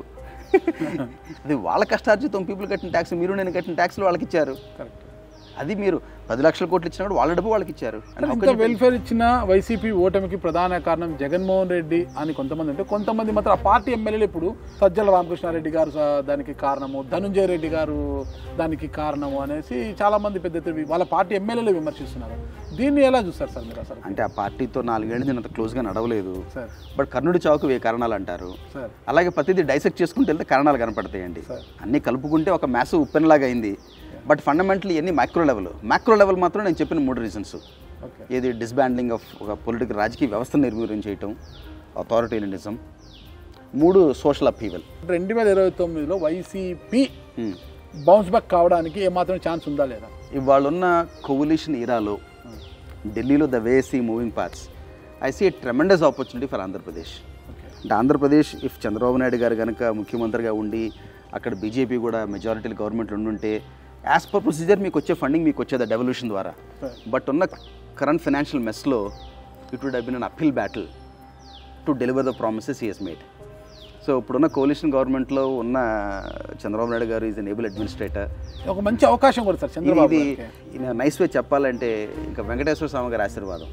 అది వాళ్ళ కష్టార్జితం పీపుల్ కట్టిన ట్యాక్స్ మీరు నేను కట్టిన ట్యాక్స్లు వాళ్ళకి ఇచ్చారు కరెక్ట్ అది మీరు పది లక్షల కోట్లు ఇచ్చినప్పుడు వాళ్ళ డబ్బు వాళ్ళకి ఇచ్చారు And how can ఇంత you- వెల్ఫేర్ ఇచ్చిన వైసీపీ ఓటమికి ప్రధాన కారణం జగన్మోహన్ రెడ్డి అని కొంతమంది అంటే కొంతమంది మాత్రం ఆ పార్టీ ఎమ్మెల్యేలు ఇప్పుడు సజ్జల రామకృష్ణారెడ్డి గారు స- దానికి కారణము ధనుంజయ రెడ్డి గారు దానికి కారణము అనేసి చాలా మంది పెద్ద ఎత్తున వి- వాళ్ళ పార్టీ ఎమ్మెల్యేలు విమర్శిస్తున్నారు దీన్ని ఎలా చూస్తారు సార్ మీరు అసలు అంటే ఆ పార్టీతో నాలుగేళ్ళు నేను అంత క్లోజ్గా నడవలేదు సార్ బట్ కర్ణుడి చావుకు వే కారణాలు అంటారు సార్ అలాగే ప్రతిదీ డైసెక్ట్ చేసుకుంటూ వెళ్తే కారణాలు కనపడతాయండి సార్. అన్నీ కలుపుకుంటే ఒక మ్యాస్ ఉప్పెనలాగా అయింది బట్ ఫండమెంటలీ ఇవన్నీ మైక్రో లెవెల్ మ్యాక్రో లెవెల్ మాత్రం నేను చెప్పిన మూడు రీజన్స్ ఓకే ఏది డిస్బాండింగ్ ఆఫ్ ఒక పొలిటికల్ రాజకీయ వ్యవస్థను నిర్వీర్యం చేయటం అథారిటేరియనిజం మూడు సోషల్ అపీవల్ రెండు వేల ఇరవై తొమ్మిదిలో వైసీపీ బౌన్స్ బ్యాక్ కావడానికి ఏమాత్రం ఛాన్స్ ఉందా లేదా ఇవాళ ఉన్న కోవలిషన్ ఇరాలో ఢిల్లీలో the వేసీ moving parts I see tremendous opportunity for Andhra Pradesh okay అంటే ఆంధ్రప్రదేశ్ ఇఫ్ చంద్రబాబు నాయుడు గారు కనుక ముఖ్యమంత్రిగా ఉండి అక్కడ బీజేపీ కూడా మెజారిటీ గవర్నమెంట్లు ఉండుంటే యాజ్ పర్ ప్రొసీజర్ మీకు వచ్చే ఫండింగ్ మీకు వచ్చేది డెవల్యూషన్ ద్వారా బట్ ఉన్న కరెంట్ ఫైనాన్షియల్ మెస్లో it would have been an uphill battle to deliver the promises is made so ఇప్పుడున్న కోalition గవర్నమెంట్లో ఉన్న చంద్రబాబు నాయుడు గారు ఈజ్ ఎన్ ఏబుల్ అడ్మినిస్ట్రేటర్ ఒక మంచి అవకాశం కూడా సార్ చంద్రబాబు ఇది గారికి. నైస్ వే చెప్పాలంటే ఇంకా వెంకటేశ్వర స్వామి గారి ఆశీర్వాదం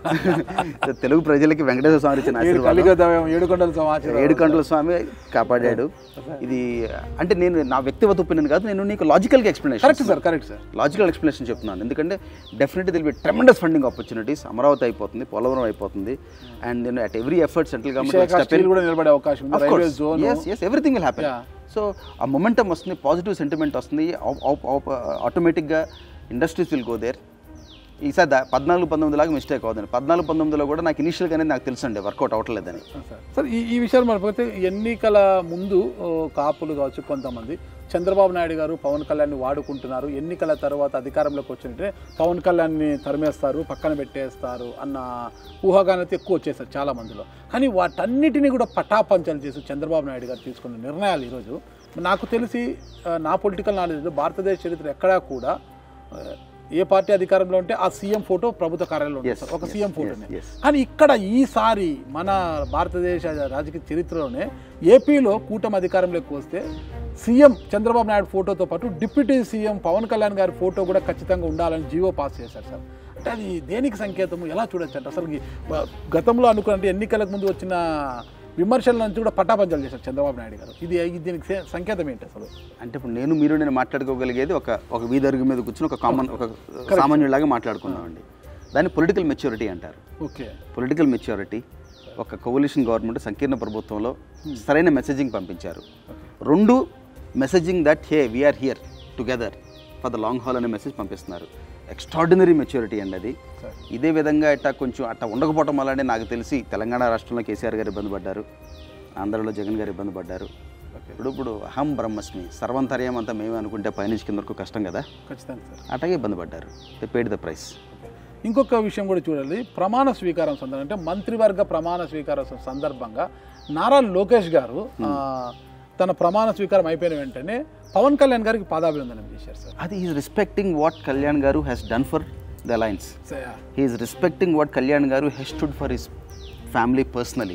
సో తెలుగు ప్రజలకి వెంకటేశ్వర స్వామి ఇచ్చిన ఏడు ఆశీర్వాదం కలిగదయం ఏడు కొండల సమాచారం ఏడు కంట్ల స్వామి కాపాడాడు ఇది అంటే నేను నా వ్యక్తిగత ఒపీనియన్ కాదు నేను నీకు లాజికల్గా explanation correct sir correct sir logical explanation చెప్తున్నాను ఎందుకంటే definitely there'll be tremendous funding opportunities Amaravati అయిపోతుంది పోలవరం అయిపోతుంది అండ్ నేను at every effort central Visakha government steel కూడా నిలబడే అవకాశం ఉంది railway zone everything will happen Yeah. So ఆ మొమెంటం వస్తుంది పాజిటివ్ సెంటిమెంట్ వస్తుంది ఆటోమేటిక్గా ఇండస్ట్రీస్ విల్ గో దేర్ ఈసారి దా- పద్నాలుగు పంతొమ్మిది లాగా మిస్టేక్ అవుతుంది పద్నాలుగు పంతొమ్మిదిలో కూడా నాకు ఇనిషియల్గానే నాకు తెలుసండి వర్కౌట్ అవ్వట్లేదని సార్ ఈ ఈ విషయాలు మనకపోతే ఎన్నికల ముందు ఓ, కాపులు కావచ్చు కొంతమంది చంద్రబాబు నాయుడు గారు పవన్ కళ్యాణ్ని వాడుకుంటున్నారు ఎన్నికల తర్వాత అధికారంలోకి వచ్చినట్టే పవన్ కళ్యాణ్ని తరిమేస్తారు పక్కన పెట్టేస్తారు అన్న ఊహాగానం అయితే ఎక్కువ వచ్చేసారు చాలా మందిలో కానీ వాటన్నిటిని కూడా పటాపంచలు చేసి చంద్రబాబు నాయుడు గారు తీసుకున్న నిర్ణయాలు ఈరోజు నాకు తెలిసి ఆ, నా పొలిటికల్ నాలెడ్జ్లో భారతదేశ చరిత్ర ఎక్కడా కూడా ఆ, ఏ పార్టీ అధికారంలో ఉంటే ఆ సీఎం ఫోటో ప్రభుత్వ కార్యాలయంలో ఉంటుంది Yes, సార్. ఒక yes, సీఎం yes, ఫోటోనే yes. కానీ ఇక్కడ ఈసారి మన భారతదేశ రాజకీయ చరిత్రలోనే ఏపీలో కూటమి అధికారంలోకి వస్తే సీఎం చంద్రబాబు నాయుడు ఫోటోతో పాటు డిప్యూటీ సీఎం పవన్ కళ్యాణ్ గారి ఫోటో కూడా ఖచ్చితంగా ఉండాలని జీవో పాస్ చేశారు సార్ అంటే అది దేనికి సంకేతము ఎలా చూడొచ్చు అంటే అసలు ఈ బ- గతంలో అనుకున్నట్టు ఎన్నికలకు ముందు వచ్చిన విమర్శల నుంచి కూడా పట్టాపంచాలు చేశారు చంద్రబాబు నాయుడు గారు ఇది ఇది దీనికి సే- సంకేతం ఏంటి అసలు అంటే ఇప్పుడు నేను మీరు నేను మాట్లాడుకోగలిగేది ఒక ఒక వీధరుగు మీద కూర్చొని ఒక కామన్ ఒక సామాన్యులాగా మాట్లాడుకున్నామండి దాన్ని పొలిటికల్ మెచ్యూరిటీ అంటారు ఓకే పొలిటికల్ మెచ్యూరిటీ ఒక కోవలిషన్ గవర్నమెంట్ సంకీర్ణ ప్రభుత్వంలో సరైన మెసేజింగ్ పంపించారు రెండు messaging that hey we're here together for the long haul అనే మెసేజ్ పంపిస్తున్నారు ఎక్స్ట్రాడినరీ మెచ్యూరిటీ అండి అది సార్ ఇదే విధంగా ఇట్లా కొంచెం అట్లా ఉండకపోవటం వల్లనే నాకు తెలిసి తెలంగాణ రాష్ట్రంలో కేసీఆర్ గారు ఇబ్బంది పడ్డారు ఆంధ్రలో జగన్ గారు ఇబ్బంది పడ్డారు ఓకే ఇప్పుడు ఇప్పుడు అహం బ్రహ్మస్మి సర్వంతర్యం అంతా మేమే అనుకుంటే పైనుంచి కింద వరకు కష్టం కదా ఖచ్చితంగా సార్ అట్లాగే ఇబ్బంది పడ్డారు దే పేడ్ ద ప్రైస్ ఇంకొక విషయం కూడా చూడాలి ప్రమాణ స్వీకారం సందర్భంగా అంటే మంత్రివర్గ ప్రమాణ స్వీకారం సందర్భంగా నారా లోకేష్ గారు ఆ, తన ప్రమాణ స్వీకారం అయిపోయిన వెంటనే పవన్ కళ్యాణ్ గారికి పాదాభివందనం చేశారు సార్ అది is respecting what Kalyan garu has done for the alliance he's respecting what Kalyan garu has stood for his family personally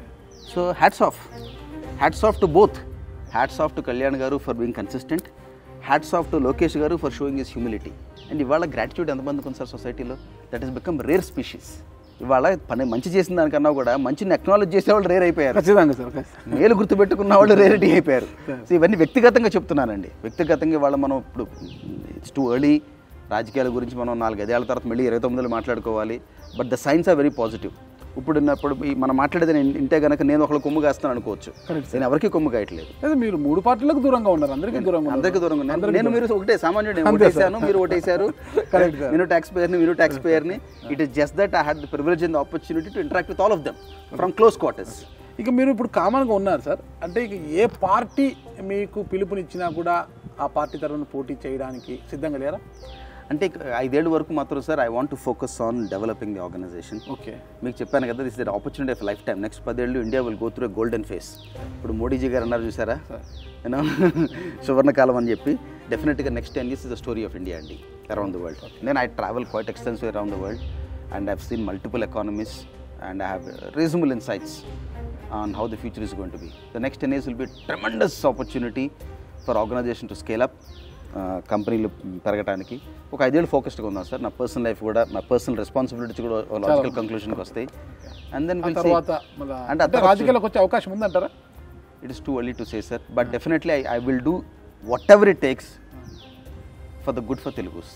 so hats off hats off to both hats off to Kalyan garu for being consistent hats off to Lokesh garu for showing his humility and ఇవాళ gratitude ఎంతమందికి ఉంది sir సొసైటీలో that is become rare species ఇవాళ పని మంచి చేసిన దానికన్నా కూడా మంచిని అక్నాలెడ్జ్ చేసేవాళ్ళు రేర్ అయిపోయారు ఖచ్చితంగా సార్ ఖచ్చితంగా. మేలు గుర్తుపెట్టుకున్న వాళ్ళు రేరిటీ అయిపోయారు సో ఇవన్నీ వ్యక్తిగతంగా చెప్తున్నానండి వ్యక్తిగతంగా ఇవాళ మనం ఇప్పుడు ఇట్స్ టూ ఎర్లీ రాజకీయాల గురించి మనం నాలుగు ఐదేళ్ల తర్వాత మళ్ళీ ఇరవై తొమ్మిదిలో మాట్లాడుకోవాలి but the signs are very positive ఇప్పుడు ఉన్నప్పుడు ఈ మనం మాట్లాడేది నేను ఇంటే కనుక నేను ఒకళ్ళు కొమ్ము కాస్తాను అనుకోవచ్చు Correct, నేను ఎవరికి కొమ్ము కాయట్లేదు అదే మీరు మూడు పార్టీలకు దూరంగా ఉన్నారు అందరికీ దూరంగా ఉన్నారు. అందరికీ దూరంగా ఉన్నాను. అందరికీ నేను మీరు ఒకటే సామాన్యుడు నేను అంతే ఓటేసాను మీరు ఓటేశారు Correct, sir. నేను ట్యాక్స్ పేయర్ని మీరు ట్యాక్స్ పేయర్ని it is just that I had the privilege in the opportunity to interact with all of them from close quarters ఇక మీరు ఇప్పుడు కామన్గా ఉన్నారు సార్ అంటే ఇక ఏ పార్టీ మీకు పిలుపునిచ్చినా కూడా ఆ పార్టీ తరఫున పోటీ చేయడానికి సిద్ధంగా లేరా అంటే ఇక ఐదేళ్ళ వరకు మాత్రం sir I want to focus on developing the organisation okay మీకు చెప్పాను కదా this the opportunity of life time next పదేళ్ళు India will go through golden face ఇప్పుడు మోడీజీ గారు అన్నారు చూసారా యూనో సువర్ణకాలం అని చెప్పి డెఫినెట్గా next ten years is the story of India అండి అరౌండ్ ద వరల్డ్ నేను I travel quite extensive around the world and I've seen multiple economies and I have reasonable insights on how the future is going to be. The next 10 years will be a tremendous opportunity for organization to scale up. కంపెనీలు పెరగడానికి ఒక ఐదేళ్ళు ఫోకస్డ్గా ఉందాం sir నా personal life కూడా నా personal responsibilities కూడా లాజికల్ కంక్లూషన్కి వస్తాయి అండ్ దెన్ ఆ విల్ తర్వాత మళ్ళా అంటే అంటే రాజకీయాలకు వచ్చే అవకాశం ఉందంటారా it is too early to say sir but definitely I I will do whatever it takes for the good for Telugus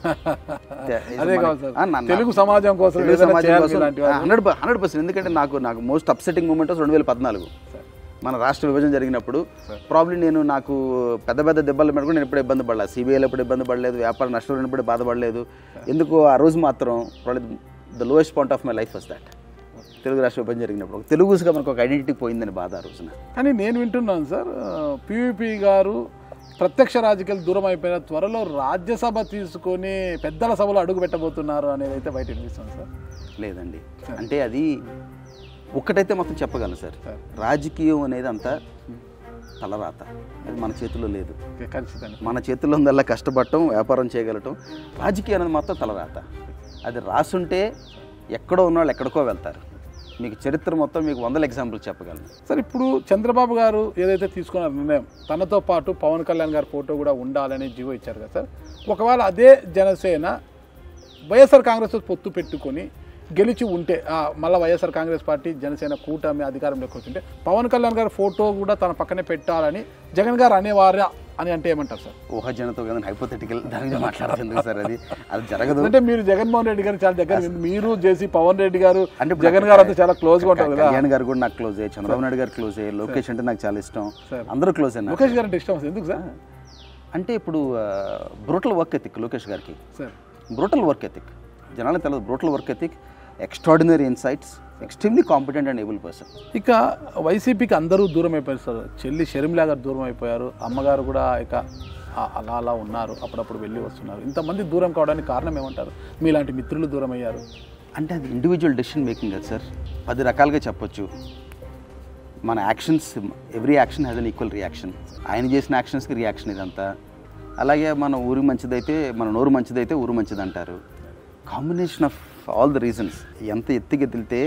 అదే కావాలి సార్. తెలుగు సమాజం కోసం తెలుగు ఏదైనా సమాజం చేయాలి కోసం ఇలాంటి వారు. హండ్రెడ్ హండ్రెడ్ పర్సెంట్ ఎందుకంటే నాకు నాకు మోస్ట్ అప్సెటింగ్ మూమెంట్ రెండు వేల పద్నాలుగు మన రాష్ట్ర విభజన జరిగినప్పుడు ప్రాబ్లీ నేను నాకు పెద్ద పెద్ద దెబ్బలు మీద కూడా నేను ఎప్పుడు ఇబ్బంది పడలేదు సిబిఐలో ఎప్పుడు ఇబ్బంది పడలేదు వ్యాపార నష్టం ఎప్పుడు బాధపడలేదు ఎందుకు ఆ రోజు మాత్రం probably the lowest point of my life was that Telugu రాష్ట్ర విభజన జరిగినప్పుడు ఒక తెలుగుగా మనకు ఒక ఐడెంటిటీ పోయిందని బాధ ఆ రోజున కానీ నేను వింటున్నాను సార్ పివిపి గారు ప్రత్యక్ష రాజకీయాలు దూరం అయిపోయిన త్వరలో రాజ్యసభ తీసుకొని పెద్దల సభలో అడుగు పెట్టబోతున్నారు అనేది అయితే బయట వినిపిస్తుంది సార్ లేదండి అంటే అది ఒక్కటైతే మొత్తం చెప్పగలను సార్ సార్. రాజకీయం అనేది అంతా తలరాత అది మన చేతుల్లో లేదు ఓకే, ఖచ్చితంగా మన చేతుల్లో ఉందల్లా కష్టపడటం వ్యాపారం చేయగలటం రాజకీయం అనేది మొత్తం తలరాత అది రాసుంటే ఎక్కడో ఉన్నవాళ్ళు ఎక్కడికో వెళ్తారు మీకు చరిత్ర మొత్తం మీకు వందల ఎగ్జాంపుల్ చెప్పగలను సార్ ఇప్పుడు చంద్రబాబు గారు ఏదైతే తీసుకున్నారు నిర్ణయం తనతో పాటు పవన్ కళ్యాణ్ గారి ఫోటో కూడా ఉండాలని జీవో ఇచ్చారు కదా సార్ ఒకవేళ అదే జనసేన వైఎస్ఆర్ కాంగ్రెస్ పొత్తు పెట్టుకొని గెలిచి ఉంటే ఆ, మళ్ళా వైఎస్ఆర్ కాంగ్రెస్ పార్టీ జనసేన కూటమి అధికారంలోకి వచ్చింటే పవన్ కళ్యాణ్ గారి ఫోటో కూడా తన పక్కనే పెట్టాలని జగన్ గారు అనేవారా అని అంటే ఏమంటారు సార్ ఊహాజనతో కదా హైపోథెటికల్ దాని గురించి మాట్లాడుతుంది సార్ అది అది జరగదు అంటే మీరు జగన్మోహన్ రెడ్డి గారు చాలా దగ్గర మీరు చేసి పవన్ రెడ్డి గారు అంటే ఇప్పుడు జగన్ గారు అంతా చాలా క్లోజ్ గా ఉంటారు కదా కళ్యాణ్ గారు కూడా నాకు క్లోజ్ అయ్యి చంద్రబాబు నాయుడు గారు క్లోజ్ అయ్యి లోకేష్ అంటే నాకు చాలా ఇష్టం సార్. అందరూ క్లోజ్ అన్నారు లోకేష్ గారు అంటే ఇష్టం అసలు ఎందుకు సార్ అంటే ఇప్పుడు బ్రూటల్ వర్క్ ఎథిక్ లోకేష్ గారికి సార్ బ్రూటల్ వర్క్ ఎథిక్ జనాలకు తెలియదు brutal work ethic extraordinary insights extremely competent and able person ఇక వైసీపీకి అందరూ దూరం అయిపోయారు సార్ చెల్లి షర్మిలా గారు దూరం అయిపోయారు అమ్మగారు కూడా ఇక ఆ- అలా అలా ఉన్నారు అప్పుడప్పుడు వెళ్ళి వస్తున్నారు ఇంతమంది దూరం కావడానికి కారణం ఏమంటారు మీలాంటి మిత్రులు దూరం అయ్యారు అంటే అది ఇండివిజువల్ డెసిషన్ మేకింగ్ కదా సార్ పది రకాలుగా చెప్పొచ్చు మన actions every action has an equal reaction ఆయన చేసిన యాక్షన్స్కి రియాక్షన్ ఇదంతా అలాగే మన ఊరు మంచిదైతే మన నోరు మంచిదైతే ఊరు మంచిది అంటారు combination of all the reasons ఎంత ఎత్తుకెదిలితే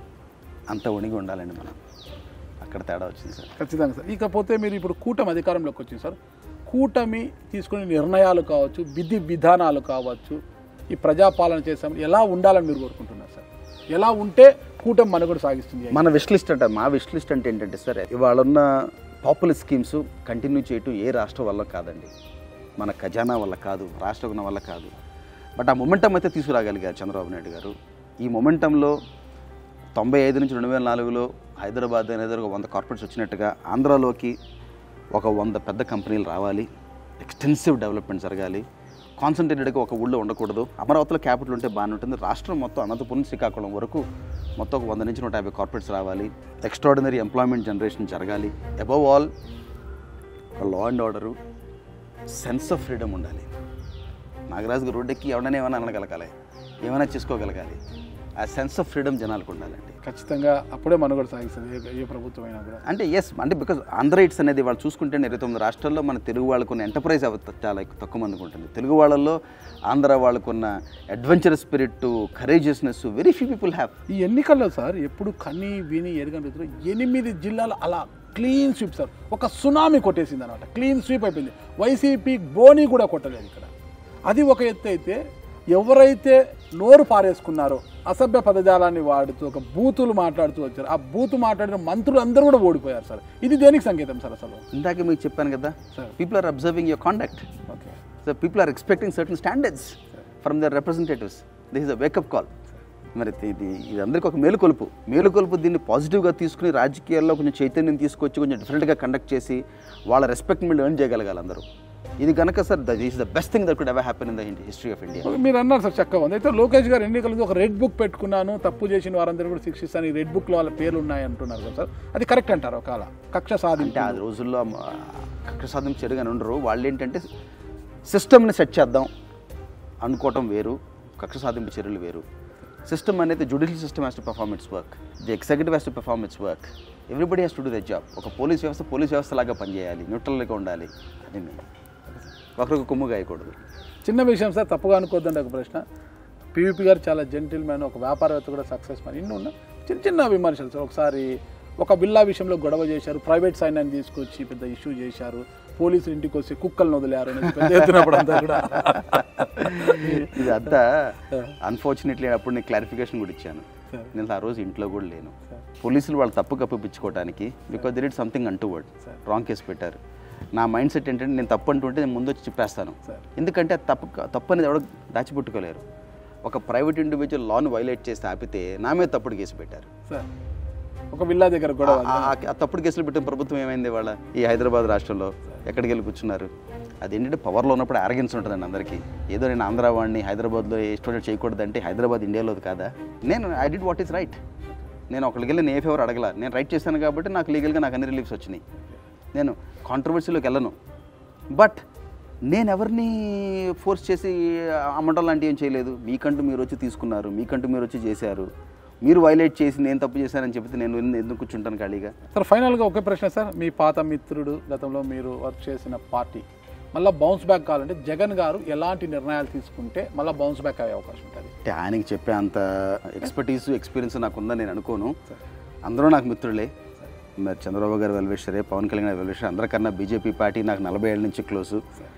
అంత వణిగి ఉండాలండి మనం అక్కడ తేడా వచ్చింది సార్ ఖచ్చితంగా సార్ ఇకపోతే మీరు ఇప్పుడు కూటమి అధికారంలోకి వచ్చింది సార్ కూటమి తీసుకునే నిర్ణయాలు కావచ్చు విధి విధానాలు కావచ్చు ఈ ప్రజాపాలన చేసాం ఎలా ఉండాలని మీరు కోరుకుంటున్నారు సార్ ఎలా ఉంటే కూటమి మనుగడ సాగిస్తుంది మన విష్ లిస్ట్ అంటే మా విష్ లిస్ట్ అంటే ఏంటంటే సార్ ఇవాళ ఉన్న పాపులర్ స్కీమ్స్ కంటిన్యూ చేయటం ఏ రాష్ట్రం వల్ల కాదండి మన ఖజానా వల్ల కాదు రాష్ట్ర గుణం వల్ల కాదు బట్ ఆ మొమెంటం అయితే తీసుకురాగలిగారు చంద్రబాబు నాయుడు గారు ఈ మొమెంటంలో తొంభై ఐదు నుంచి రెండు వేల నాలుగులో హైదరాబాద్ అనేది ఒక వంద కార్పొరేట్స్ వచ్చినట్టుగా ఆంధ్రాలోకి ఒక వంద పెద్ద కంపెనీలు రావాలి ఎక్స్టెన్సివ్ డెవలప్మెంట్ జరగాలి కాన్సన్ట్రేటెడ్గా ఒక ఊళ్ళో ఉండకూడదు అమరావతిలో క్యాపిటల్ ఉంటే బాగానే ఉంటుంది రాష్ట్రం మొత్తం అనంతపురం శ్రీకాకుళం వరకు మొత్తం ఒక వంద నుంచి నూట యాభై కార్పొరేట్స్ రావాలి ఎక్స్ట్రాడినరీ ఎంప్లాయ్మెంట్ జనరేషన్ జరగాలి అబవ్ ఆల్ ఒక law and order sense of freedom ఉండాలి నాగరాజు గారు రోడ్డెక్కి ఎవడైనా ఏమైనా అనగలగాలి ఏమైనా చేసుకోగలగాలి ఆ సెన్స్ ఆఫ్ ఫ్రీడమ్ జనాలకు ఉండాలండి ఖచ్చితంగా అప్పుడే మనుగడ సాగిస్తుంది ఏ- ఏ ప్రభుత్వం అయినా కూడా అంటే ఎస్ అంటే బికాజ్ ఆంధ్ర ఇట్స్ అనేది వాళ్ళు చూసుకుంటే ఇరవై తొమ్మిది రాష్ట్రాల్లో మన తెలుగు వాళ్ళకున్న ఎంటర్ప్రైజ్ అవ చాలా ఎక్కువ తక్కువ మందికి ఉంటుంది తెలుగు వాళ్ళల్లో ఆంధ్ర వాళ్ళకున్న adventure spirit courageousness very few people have ఈ ఎన్నికల్లో సార్ ఎప్పుడు కని విని ఎరగని రీతిలో ఎనిమిది జిల్లాలు అలా క్లీన్ స్వీప్ సార్ ఒక సునామీ కొట్టేసింది అనమాట క్లీన్ స్వీప్ అయిపోయింది వైసీపీ బోని కూడా కొట్టలేదు ఇక్కడ అది ఒక ఎత్తు అయితే ఎవరైతే నోరు పారేసుకున్నారో అసభ్య పదజాలాన్ని వాడుతూ ఒక బూతులు మాట్లాడుతూ వచ్చారు ఆ బూతు మాట్లాడిన మంత్రులు అందరూ కూడా ఓడిపోయారు సార్ ఇది దేనికి సంకేతం సార్ అసలు ఇందాక మీకు చెప్పాను కదా Sir. People are observing your conduct okay so people are expecting certain standards from their representatives this is a wake up call మరి ఇది ఇది అందరికీ ఒక మేలుకొలుపు మేలుకొలుపు దీన్ని పాజిటివ్గా తీసుకుని రాజకీయాల్లో కొంచెం చైతన్యం తీసుకొచ్చి కొంచెం డిఫరెంట్గా కండక్ట్ చేసి వాళ్ళ రెస్పెక్ట్ మీద ఎర్న్ చేయగలగాలి అందరూ ఇది కనుక sir the is the best thing that could ever happen in the history of India మీరు అన్నారు సార్ చక్కగా ఉంది అయితే లోకేష్ గారు ఎన్నికలకు ఒక రెడ్ బుక్ పెట్టుకున్నాను తప్పు చేసిన వారందరూ కూడా శిక్షిస్తాను ఈ రెడ్ బుక్లో వాళ్ళ పేర్లు ఉన్నాయి అంటున్నారు కదా సార్ అది కరెక్ట్ అంటారు ఒకవేళ కక్ష సాధించి అంటే ఆ రోజుల్లో కక్ష సాధన చెరుగానే ఉండరు వాళ్ళు ఏంటంటే సిస్టమ్ని సెట్ చేద్దాం అనుకోవటం వేరు కక్ష సాధింపు చర్యలు వేరు సిస్టమ్ అనేది judicial system has to perform its work the executive has to perform its work everybody has to do the job ఒక పోలీస్ వ్యవస్థ పోలీస్ వ్యవస్థ లాగా పనిచేయాలి న్యూట్రల్గా ఉండాలి అది మెయిన్ ఒకరికి కొమ్ము గాయకూడదు చిన్న విషయం సార్ తప్పుగా అనుకోద్దండి ఒక ప్రశ్న పీవీపీ గారు చాలా జెంటిల్ మ్యాన్ ఒక వ్యాపారవేత్త కూడా సక్సెస్ మ్యాన్ ఇన్ని ఉన్నా చిన్న చిన్న విమర్శలు సార్ ఒకసారి ఒక బిల్లా విషయంలో గొడవ చేశారు ప్రైవేట్ సైన్యాన్ని తీసుకొచ్చి పెద్ద ఇష్యూ చేశారు పోలీసులు ఇంటికి వచ్చి కుక్కలను వదిలేరు అని పెద్ద ఎత్తునప్పుడు అంతా కూడా ఇదంతా అన్ఫార్చునేట్లీ అప్పుడు నేను క్లారిఫికేషన్ కూడా ఇచ్చాను Sir. నేను ఆ రోజు ఇంట్లో కూడా లేను పోలీసులు వాళ్ళు తప్పు కప్పిపించుకోవడానికి బికాజ్ దిర్ ఇట్ సంథింగ్ అంటూ వర్డ్ Sir. రాంగ్ కేసు పెట్టారు నా మైండ్ సెట్ ఏంటంటే నేను తప్పు అంటుంటే నేను ముందు వచ్చి చెప్పేస్తాను Sir. ఎందుకంటే అది తప్పు తప్పు అనేది ఎవడో దాచిపెట్టుకోలేరు ఒక ప్రైవేట్ ఇండివిజువల్ లాను వైలేట్ చేసి ఆపితే నా మీద తప్పుడు కేసు పెట్టారు సార్ ఒక విల్లా దగ్గర గొడవ ఆ- ఆ- ఆ తప్పుడు కేసులు పెట్టిన ప్రభుత్వం ఏమైంది వాళ్ళ ఈ హైదరాబాద్ రాష్ట్రంలో ఎక్కడికి వెళ్ళి కూర్చున్నారు అదేంటంటే పవర్లో ఉన్నప్పుడు అరగెన్స్ ఉంటుందండి అందరికీ ఏదో నేను ఆంధ్ర వాడిని హైదరాబాద్లో స్టూడెంట్ చేయకూడదంటే హైదరాబాద్ ఇండియాలోది కాదా నేను I did what is right నేను ఒకరికి వెళ్ళి నేను ఏ ఫేవర్ అడగల నేను రైట్ చేశాను కాబట్టి నాకు లీగల్గా నాకు అన్ని రిలీఫ్స్ వచ్చినాయి నేను కాంట్రవర్సీలోకి వెళ్ళను బట్ నేను ఎవరిని ఫోర్స్ చేసి అమ్మటం లాంటివి ఏం చేయలేదు మీకంటూ మీరు వచ్చి తీసుకున్నారు మీకంటూ మీరు వచ్చి చేశారు మీరు వైలేట్ చేసి నేను తప్పు చేశానని చెప్తే నేను ఎందు- ఎందుకు కూర్చుంటాను ఖాళీగా సార్ ఫైనల్గా ఒకే ప్రశ్న సార్ మీ పాత మిత్రుడు గతంలో మీరు వర్క్ చేసిన పార్టీ మళ్ళీ బౌన్స్ బ్యాక్ కావాలంటే జగన్ గారు ఎలాంటి నిర్ణయాలు తీసుకుంటే మళ్ళీ బౌన్స్ బ్యాక్ అయ్యే అవకాశం ఉంటుంది అంటే ఆయనకి చెప్పే అంత ఎక్స్పర్టీస్ ఎక్స్పీరియన్స్ నాకు ఉందని నేను అనుకోను అందరూ నాకు మిత్రులే మరి చంద్రబాబు గారు వెల్వేషరే పవన్ కళ్యాణ్ గారు వెల్వేషరే అందరికన్నా బీజేపీ పార్టీ నాకు నలభై ఏళ్ళ నుంచి క్లోజు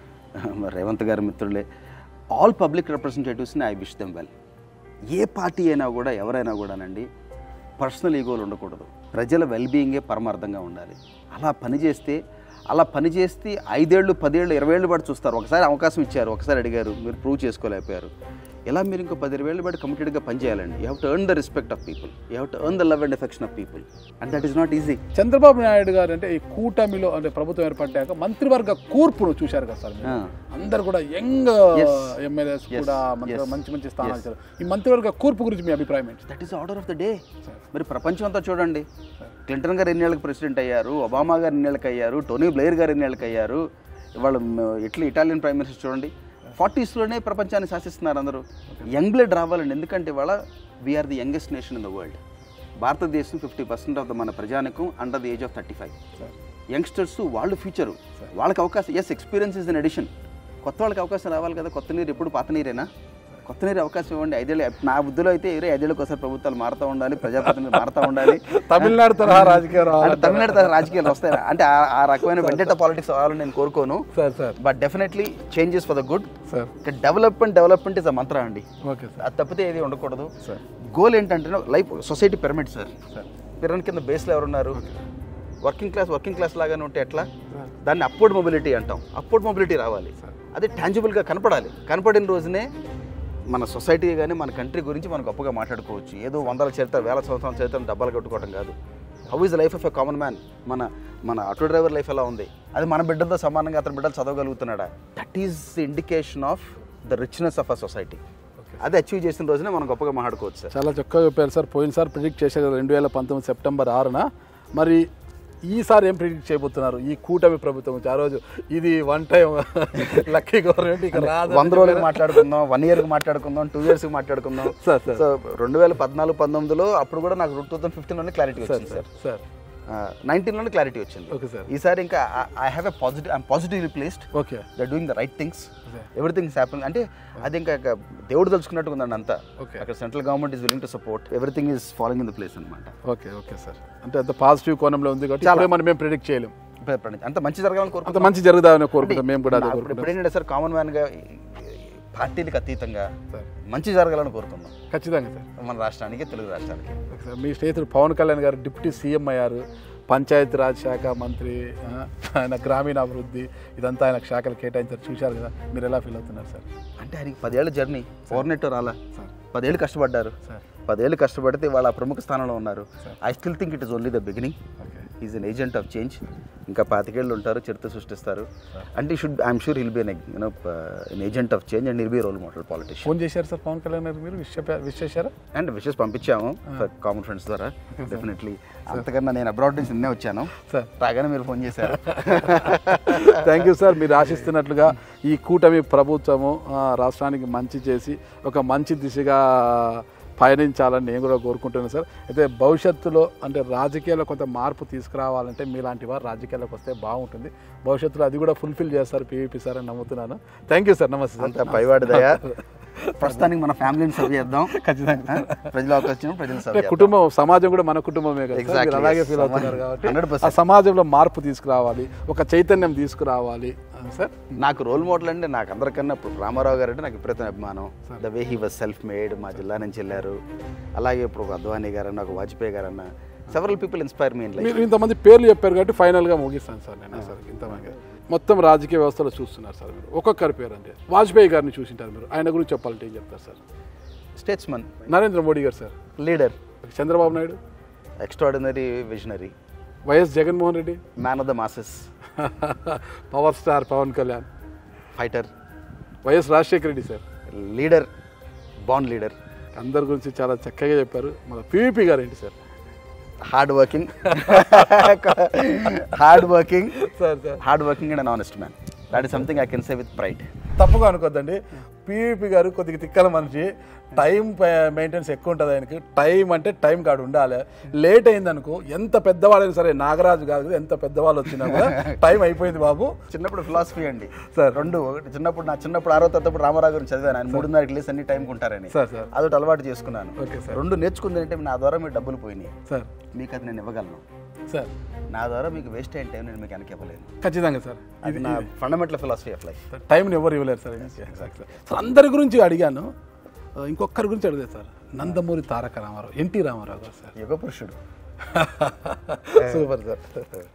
మరి రేవంత్ గారు మిత్రులే ఆల్ పబ్లిక్ రిప్రజెంటేటివ్స్ని ఐ విష్ దెమ్ వెల్ ఏ పార్టీ అయినా కూడా ఎవరైనా కూడానండి పర్సనల్ ఈగోలు ఉండకూడదు ప్రజల వెల్బీయింగే పరమార్థంగా ఉండాలి అలా పనిచేస్తే అలా పనిచేస్తే ఐదేళ్ళు పదేళ్ళు ఇరవై ఏళ్ళు పాటు చూస్తారు ఒకసారి అవకాశం ఇచ్చారు ఒకసారి అడిగారు మీరు ప్రూవ్ చేసుకోలేకపోయారు ఇలా మీరు ఇంకో పది ఇరవై ఏళ్ళు పాటు కమిటెడ్గా పనిచేయాలండి you have to earn the respect of people you have to earn the love and affection of people and that is not easy Chandrababu Naidu garu అంటే ఈ కూటమిలో అంటే ప్రభుత్వం ఏర్పడ్డాక మంత్రివర్గ కూర్పును చూశారు కదా సార్ మీరు? ఆ. అందరు కూడా యంగ్ Yes. MLAs Yes. కూడా మంచి Yes. మంచి మంచి స్థానాలు ఇచ్చారు ఈ మంత్రివర్గ కూర్పు గురించి మీ అభిప్రాయం ఏంటి that is order of the day మరి ప్రపంచం అంతా చూడంండి క్లింటన్ గారు ఎన్నేళ్ళకి ప్రెసిడెంట్ అయ్యారు ఒబామా గారు ఎన్నేళ్ళకి అయ్యారు టోనీ బ్లేయర్ గారు ఎన్నేళ్ళకి అయ్యారు ఇవాళ మ- ఇటలీ ఇటాలియన్ ప్రైమ్ మినిస్టర్ చూడండి ఫార్టీస్లోనే ప్రపంచాన్ని శాసిస్తున్నారు అందరూ యంగ్ బ్లడ్ రావాలండి ఎందుకంటే ఇవాళ we're the youngest nation in the world Bharatadesam fifty percent of the మన ప్రజానికం under the age of thirty five youngsters వాళ్ళు ఫ్యూచరు వాళ్ళకి అవకాశం as experience is an addition కొత్త వాళ్ళకి అవకాశం రావాలి కదా కొత్త నీరు ఎప్పుడు పాత నీరేనా కొత్త నీరు అవకాశం ఇవ్వండి ఐదేళ్ళు నా బుద్ధిలో అయితే ఇరవై ఐదేళ్ళకి ఒకసారి ప్రభుత్వాలు మారుతూ ఉండాలి ప్రజాప్రతినిధులు మారుతూ ఉండాలి తమిళనాడు తరహా రాజకీయ అంటే తమిళనాడు తరహా రాజకీయాలు వస్తాయి అంటే ఆ- ఆ రకమైన వెంటట పాలిటిక్స్ అవ్వాలని నేను కోరుకోను sir sir but definitely changes for the good sir development development is a mantra అండి ఓకే సార్ అది తప్పితే ఏది ఉండకూడదు సార్ గోల్ ఏంటంటే life society pyramid sir sir pyramid కింద బేస్లో ఎవరున్నారు వర్కింగ్ క్లాస్ వర్కింగ్ క్లాస్ లాగానే ఉంటే ఎట్లా దాన్ని అప్వర్డ్ మొబిలిటీ అంటాం అప్వర్డ్ మొబిలిటీ రావాలి అది టాంజిబుల్గా కనపడాలి కనపడిన రోజునే మన సొసైటీ కానీ మన కంట్రీ గురించి మనం గొప్పగా మాట్లాడుకోవచ్చు ఏదో వందల చరిత్ర వేల సంవత్సరాల చరిత్రను డబ్బాలు కట్టుకోవడం కాదు how is the life of a common man మన మన ఆటో డ్రైవర్ లైఫ్ ఎలా ఉంది అది మన బిడ్డలతో సమానంగా అతని బిడ్డలు చదవగలుగుతున్నాడా that is the indication of the richness of a society అది అచీవ్ చేసిన రోజునే మనం గొప్పగా మాట్లాడుకోవచ్చు సార్ చాలా చక్కగా చెప్పారు సార్ పోయినసారి ప్రిడిక్ట్ చేశారు రెండు వేల పంతొమ్మిది సెప్టెంబర్ ఆరున మరి ఈసారి ఏం ప్రిడిక్ట్ చేయబోతున్నారు ఈ కూటమి ప్రభుత్వం నుంచి ఆ రోజు ఇది వన్ టైం లక్కీ గవర్నమెంట్ ఇక రాదు వంద రోజులకు మాట్లాడుకుందాం వన్ ఇయర్కి మాట్లాడుకుందాం టూ ఇయర్స్కి మాట్లాడుకుందాం సార్ సార్ సో రెండు వేల పద్నాలుగు పంతొమ్మిదిలో అప్పుడు కూడా నాకు టూ థౌసండ్ ఫిఫ్టీన్లోనే క్లారిటీ వచ్చింది సార్ సార్ నైన్టీన్లోనే క్లారిటీ వచ్చింది ఓకే సార్ ఈసారి ఇంకా I have a positive I'm positively placed okay the doing the right things everything happen అంటే అది ఇంకా ఇక దేవుడు తలుచుకున్నట్టు ఉందండి అంతా Okay. అక్కడ central government is willing to support everything is following in the place అనమాట ఓకే ఓకే సార్ అంటే అంత పాజిటివ్ కోణంలో ఉంది కాబట్టి ఇప్పుడే మనం మేము ప్రిడిక్ట్ చేయలేం అంత మంచి జరగాలని అంత కోరుకుంటున్నాం మంచి జరుగుదామని కోరుకుంటాం మేము కూడా అదే ఇప్పుడు కోరుకుంటాం ఇప్పుడు ఏంటంటే సార్ కామన్ మ్యాన్గా పార్టీలకు అతీతంగా సార్ మంచి జరగాలని కోరుకుందాం ఖచ్చితంగా సార్ మన రాష్ట్రానికి తెలుగు రాష్ట్రానికి ఓకే సార్ మీ స్నేహితుడు పవన్ కళ్యాణ్ గారు డిప్యూటీ సీఎం అయ్యారు పంచాయతీ రాజ్ శాఖ మంత్రి ఆ, ఆయన గ్రామీణాభివృద్ధి ఇదంతా ఆయన శాఖలు కేటాయించారు చూశారు కదా మీరు ఎలా ఫీల్ అవుతున్నారు సార్ అంటే ఆయనకి పదేళ్ల జర్నీ ఫోర్ నెట్ రాలా సార్ పదేళ్ళు కష్టపడ్డారు సార్ పదేళ్ళు కష్టపడితే వాళ్ళ ప్రముఖ స్థానంలో ఉన్నారు I still think it is only the beginning okay is an agent of change ఇంకా పాతికేళ్ళు ఉంటారు చరిత్ర సృష్టిస్తారు అంటే should I'm sure he'll be an you know an agent of change and he'll be role model politician phone చేశారు sir Pawan Kalyan garu మీరు wish చెప్పారు wish చేశారా అండ్ విషెస్ పంపించాము కామన్ ఫ్రెండ్స్ ద్వారా డెఫినెట్లీ అంతకన్నా నేను అబ్రాడ్ నుంచి నిన్నే వచ్చాను సార్ రాగానే మీరు ఫోన్ చేశారు థ్యాంక్ యూ సార్ మీరు ఆశిస్తున్నట్లుగా ఈ కూటమి ప్రభుత్వము ఆ, రాష్ట్రానికి మంచి చేసి ఒక మంచి దిశగా పయనించాలని నేను కూడా కోరుకుంటున్నాను సార్ అయితే భవిష్యత్తులో అంటే రాజకీయాల్లో కొంత మార్పు తీసుకురావాలంటే మీలాంటి వారు రాజకీయాల్లోకి వస్తే బాగుంటుంది భవిష్యత్తులో అది కూడా ఫుల్ఫిల్ చేస్తారు పీవీపీ సార్ అని నమ్ముతున్నాను థ్యాంక్ యూ సార్ నమస్తే అంత సార్ పైవాడి దయ ప్రస్తుతానికి మన ఫ్యామిలీని సర్వ్ చేద్దాం ఖచ్చితంగా ప్రజల అవకాశం ప్రజలు సర్వ్ అంటే కుటుంబం సమాజం కూడా మన కుటుంబమే కదా సార్. Exactly, మీరు అలాగే yes. ఫీల్ అవుతున్నారు కాబట్టి 100%. ఆ సమాజంలో మార్పు తీసుకురావాలి ఒక చైతన్యం తీసుకురావాలి ఆ, సార్ నాకు రోల్ మోడల్ అంటే నాకు అందరికన్నా ఇప్పుడు రామారావు గారు అంటే నాకు విపరీతమైన అభిమానం the way he was self made మా జిల్లా నుంచి వెళ్ళారు అలాగే ఇప్పుడు ఒక అద్వానీ గారన్న ఒక వాజ్పేయి గారన్న several people inspire me in life మీరు ఇంతమంది పేర్లు చెప్పారు కాబట్టి ఫైనల్గా ముగిస్తాను సార్ నేను సార్ ఇంతమంది మొత్తం రాజకీయ వ్యవస్థలో చూస్తున్నారు సార్ మీరు ఒక్కొక్కరి పేరు అంటే వాజ్పేయి గారిని చూసింటారు మీరు ఆయన గురించి చెప్పాలంటే ఏం చెప్తారు sir statesman Narendra Modi garu sir leader Chandrababu Naidu extraordinary visionary YS Jaganmohan Reddy man of the masses power star Pawan Kalyan fighter YS Rajasekhara Reddy sir leader బాండ్ లీడర్ అందరి గురించి చాలా చక్కగా చెప్పారు మన పీవీపీ గారు ఏంటి sir hard working hard working sir sir hard working and an honest man that is something I can say with pride తప్పుగా అనుకోద్దండి పీవీపీ గారు కొద్దిగా తిక్కల మనిషి టైం మెయింటెనెన్స్ ఎక్కువ ఉంటుంది ఆయనకి టైం అంటే టైం కాడు ఉండాలి లేట్ అయింది అనుకో ఎంత పెద్దవాళ్ళైనా సరే నాగరాజు కాదు ఎంత పెద్దవాళ్ళు వచ్చినా కూడా టైం అయిపోయింది బాబు చిన్నప్పుడు ఫిలాసఫీ అండి సార్. రెండు ఒకటి చిన్నప్పుడు నా చిన్నప్పుడు ఆరో తరగతి రామారావు గురించి చదివాను ఆయన మూడున్నరకి లేసి అన్ని టైంకి ఉంటారని సార్ సార్ అదొకటి అలవాటు చేసుకున్నాను ఓకే సార్ రెండు నేర్చుకుంది అంటే నా ద్వారా మీరు డబ్బులు పోయినాయి సార్ మీకు అది నేను ఇవ్వగలను సార్ నా ద్వారా మీకు వేస్ట్ అయిన టైం నేను మీకు వెనక్కి ఇవ్వలేను ఖచ్చితంగా సార్ అది నా ఫండమెంటల్ ఫిలాసఫీ ఆఫ్ లైఫ్ టైంని ఎవరు ఇవ్వలేరు సార్ సార్ అందరి గురించి అడిగాను ఆ, ఇంకొకరి గురించి అడిగాను సార్ నందమూరి తారక రామారావు ఎన్టీ రామారావు గారు సార్ యుగ పురుషుడు సూపర్ సార్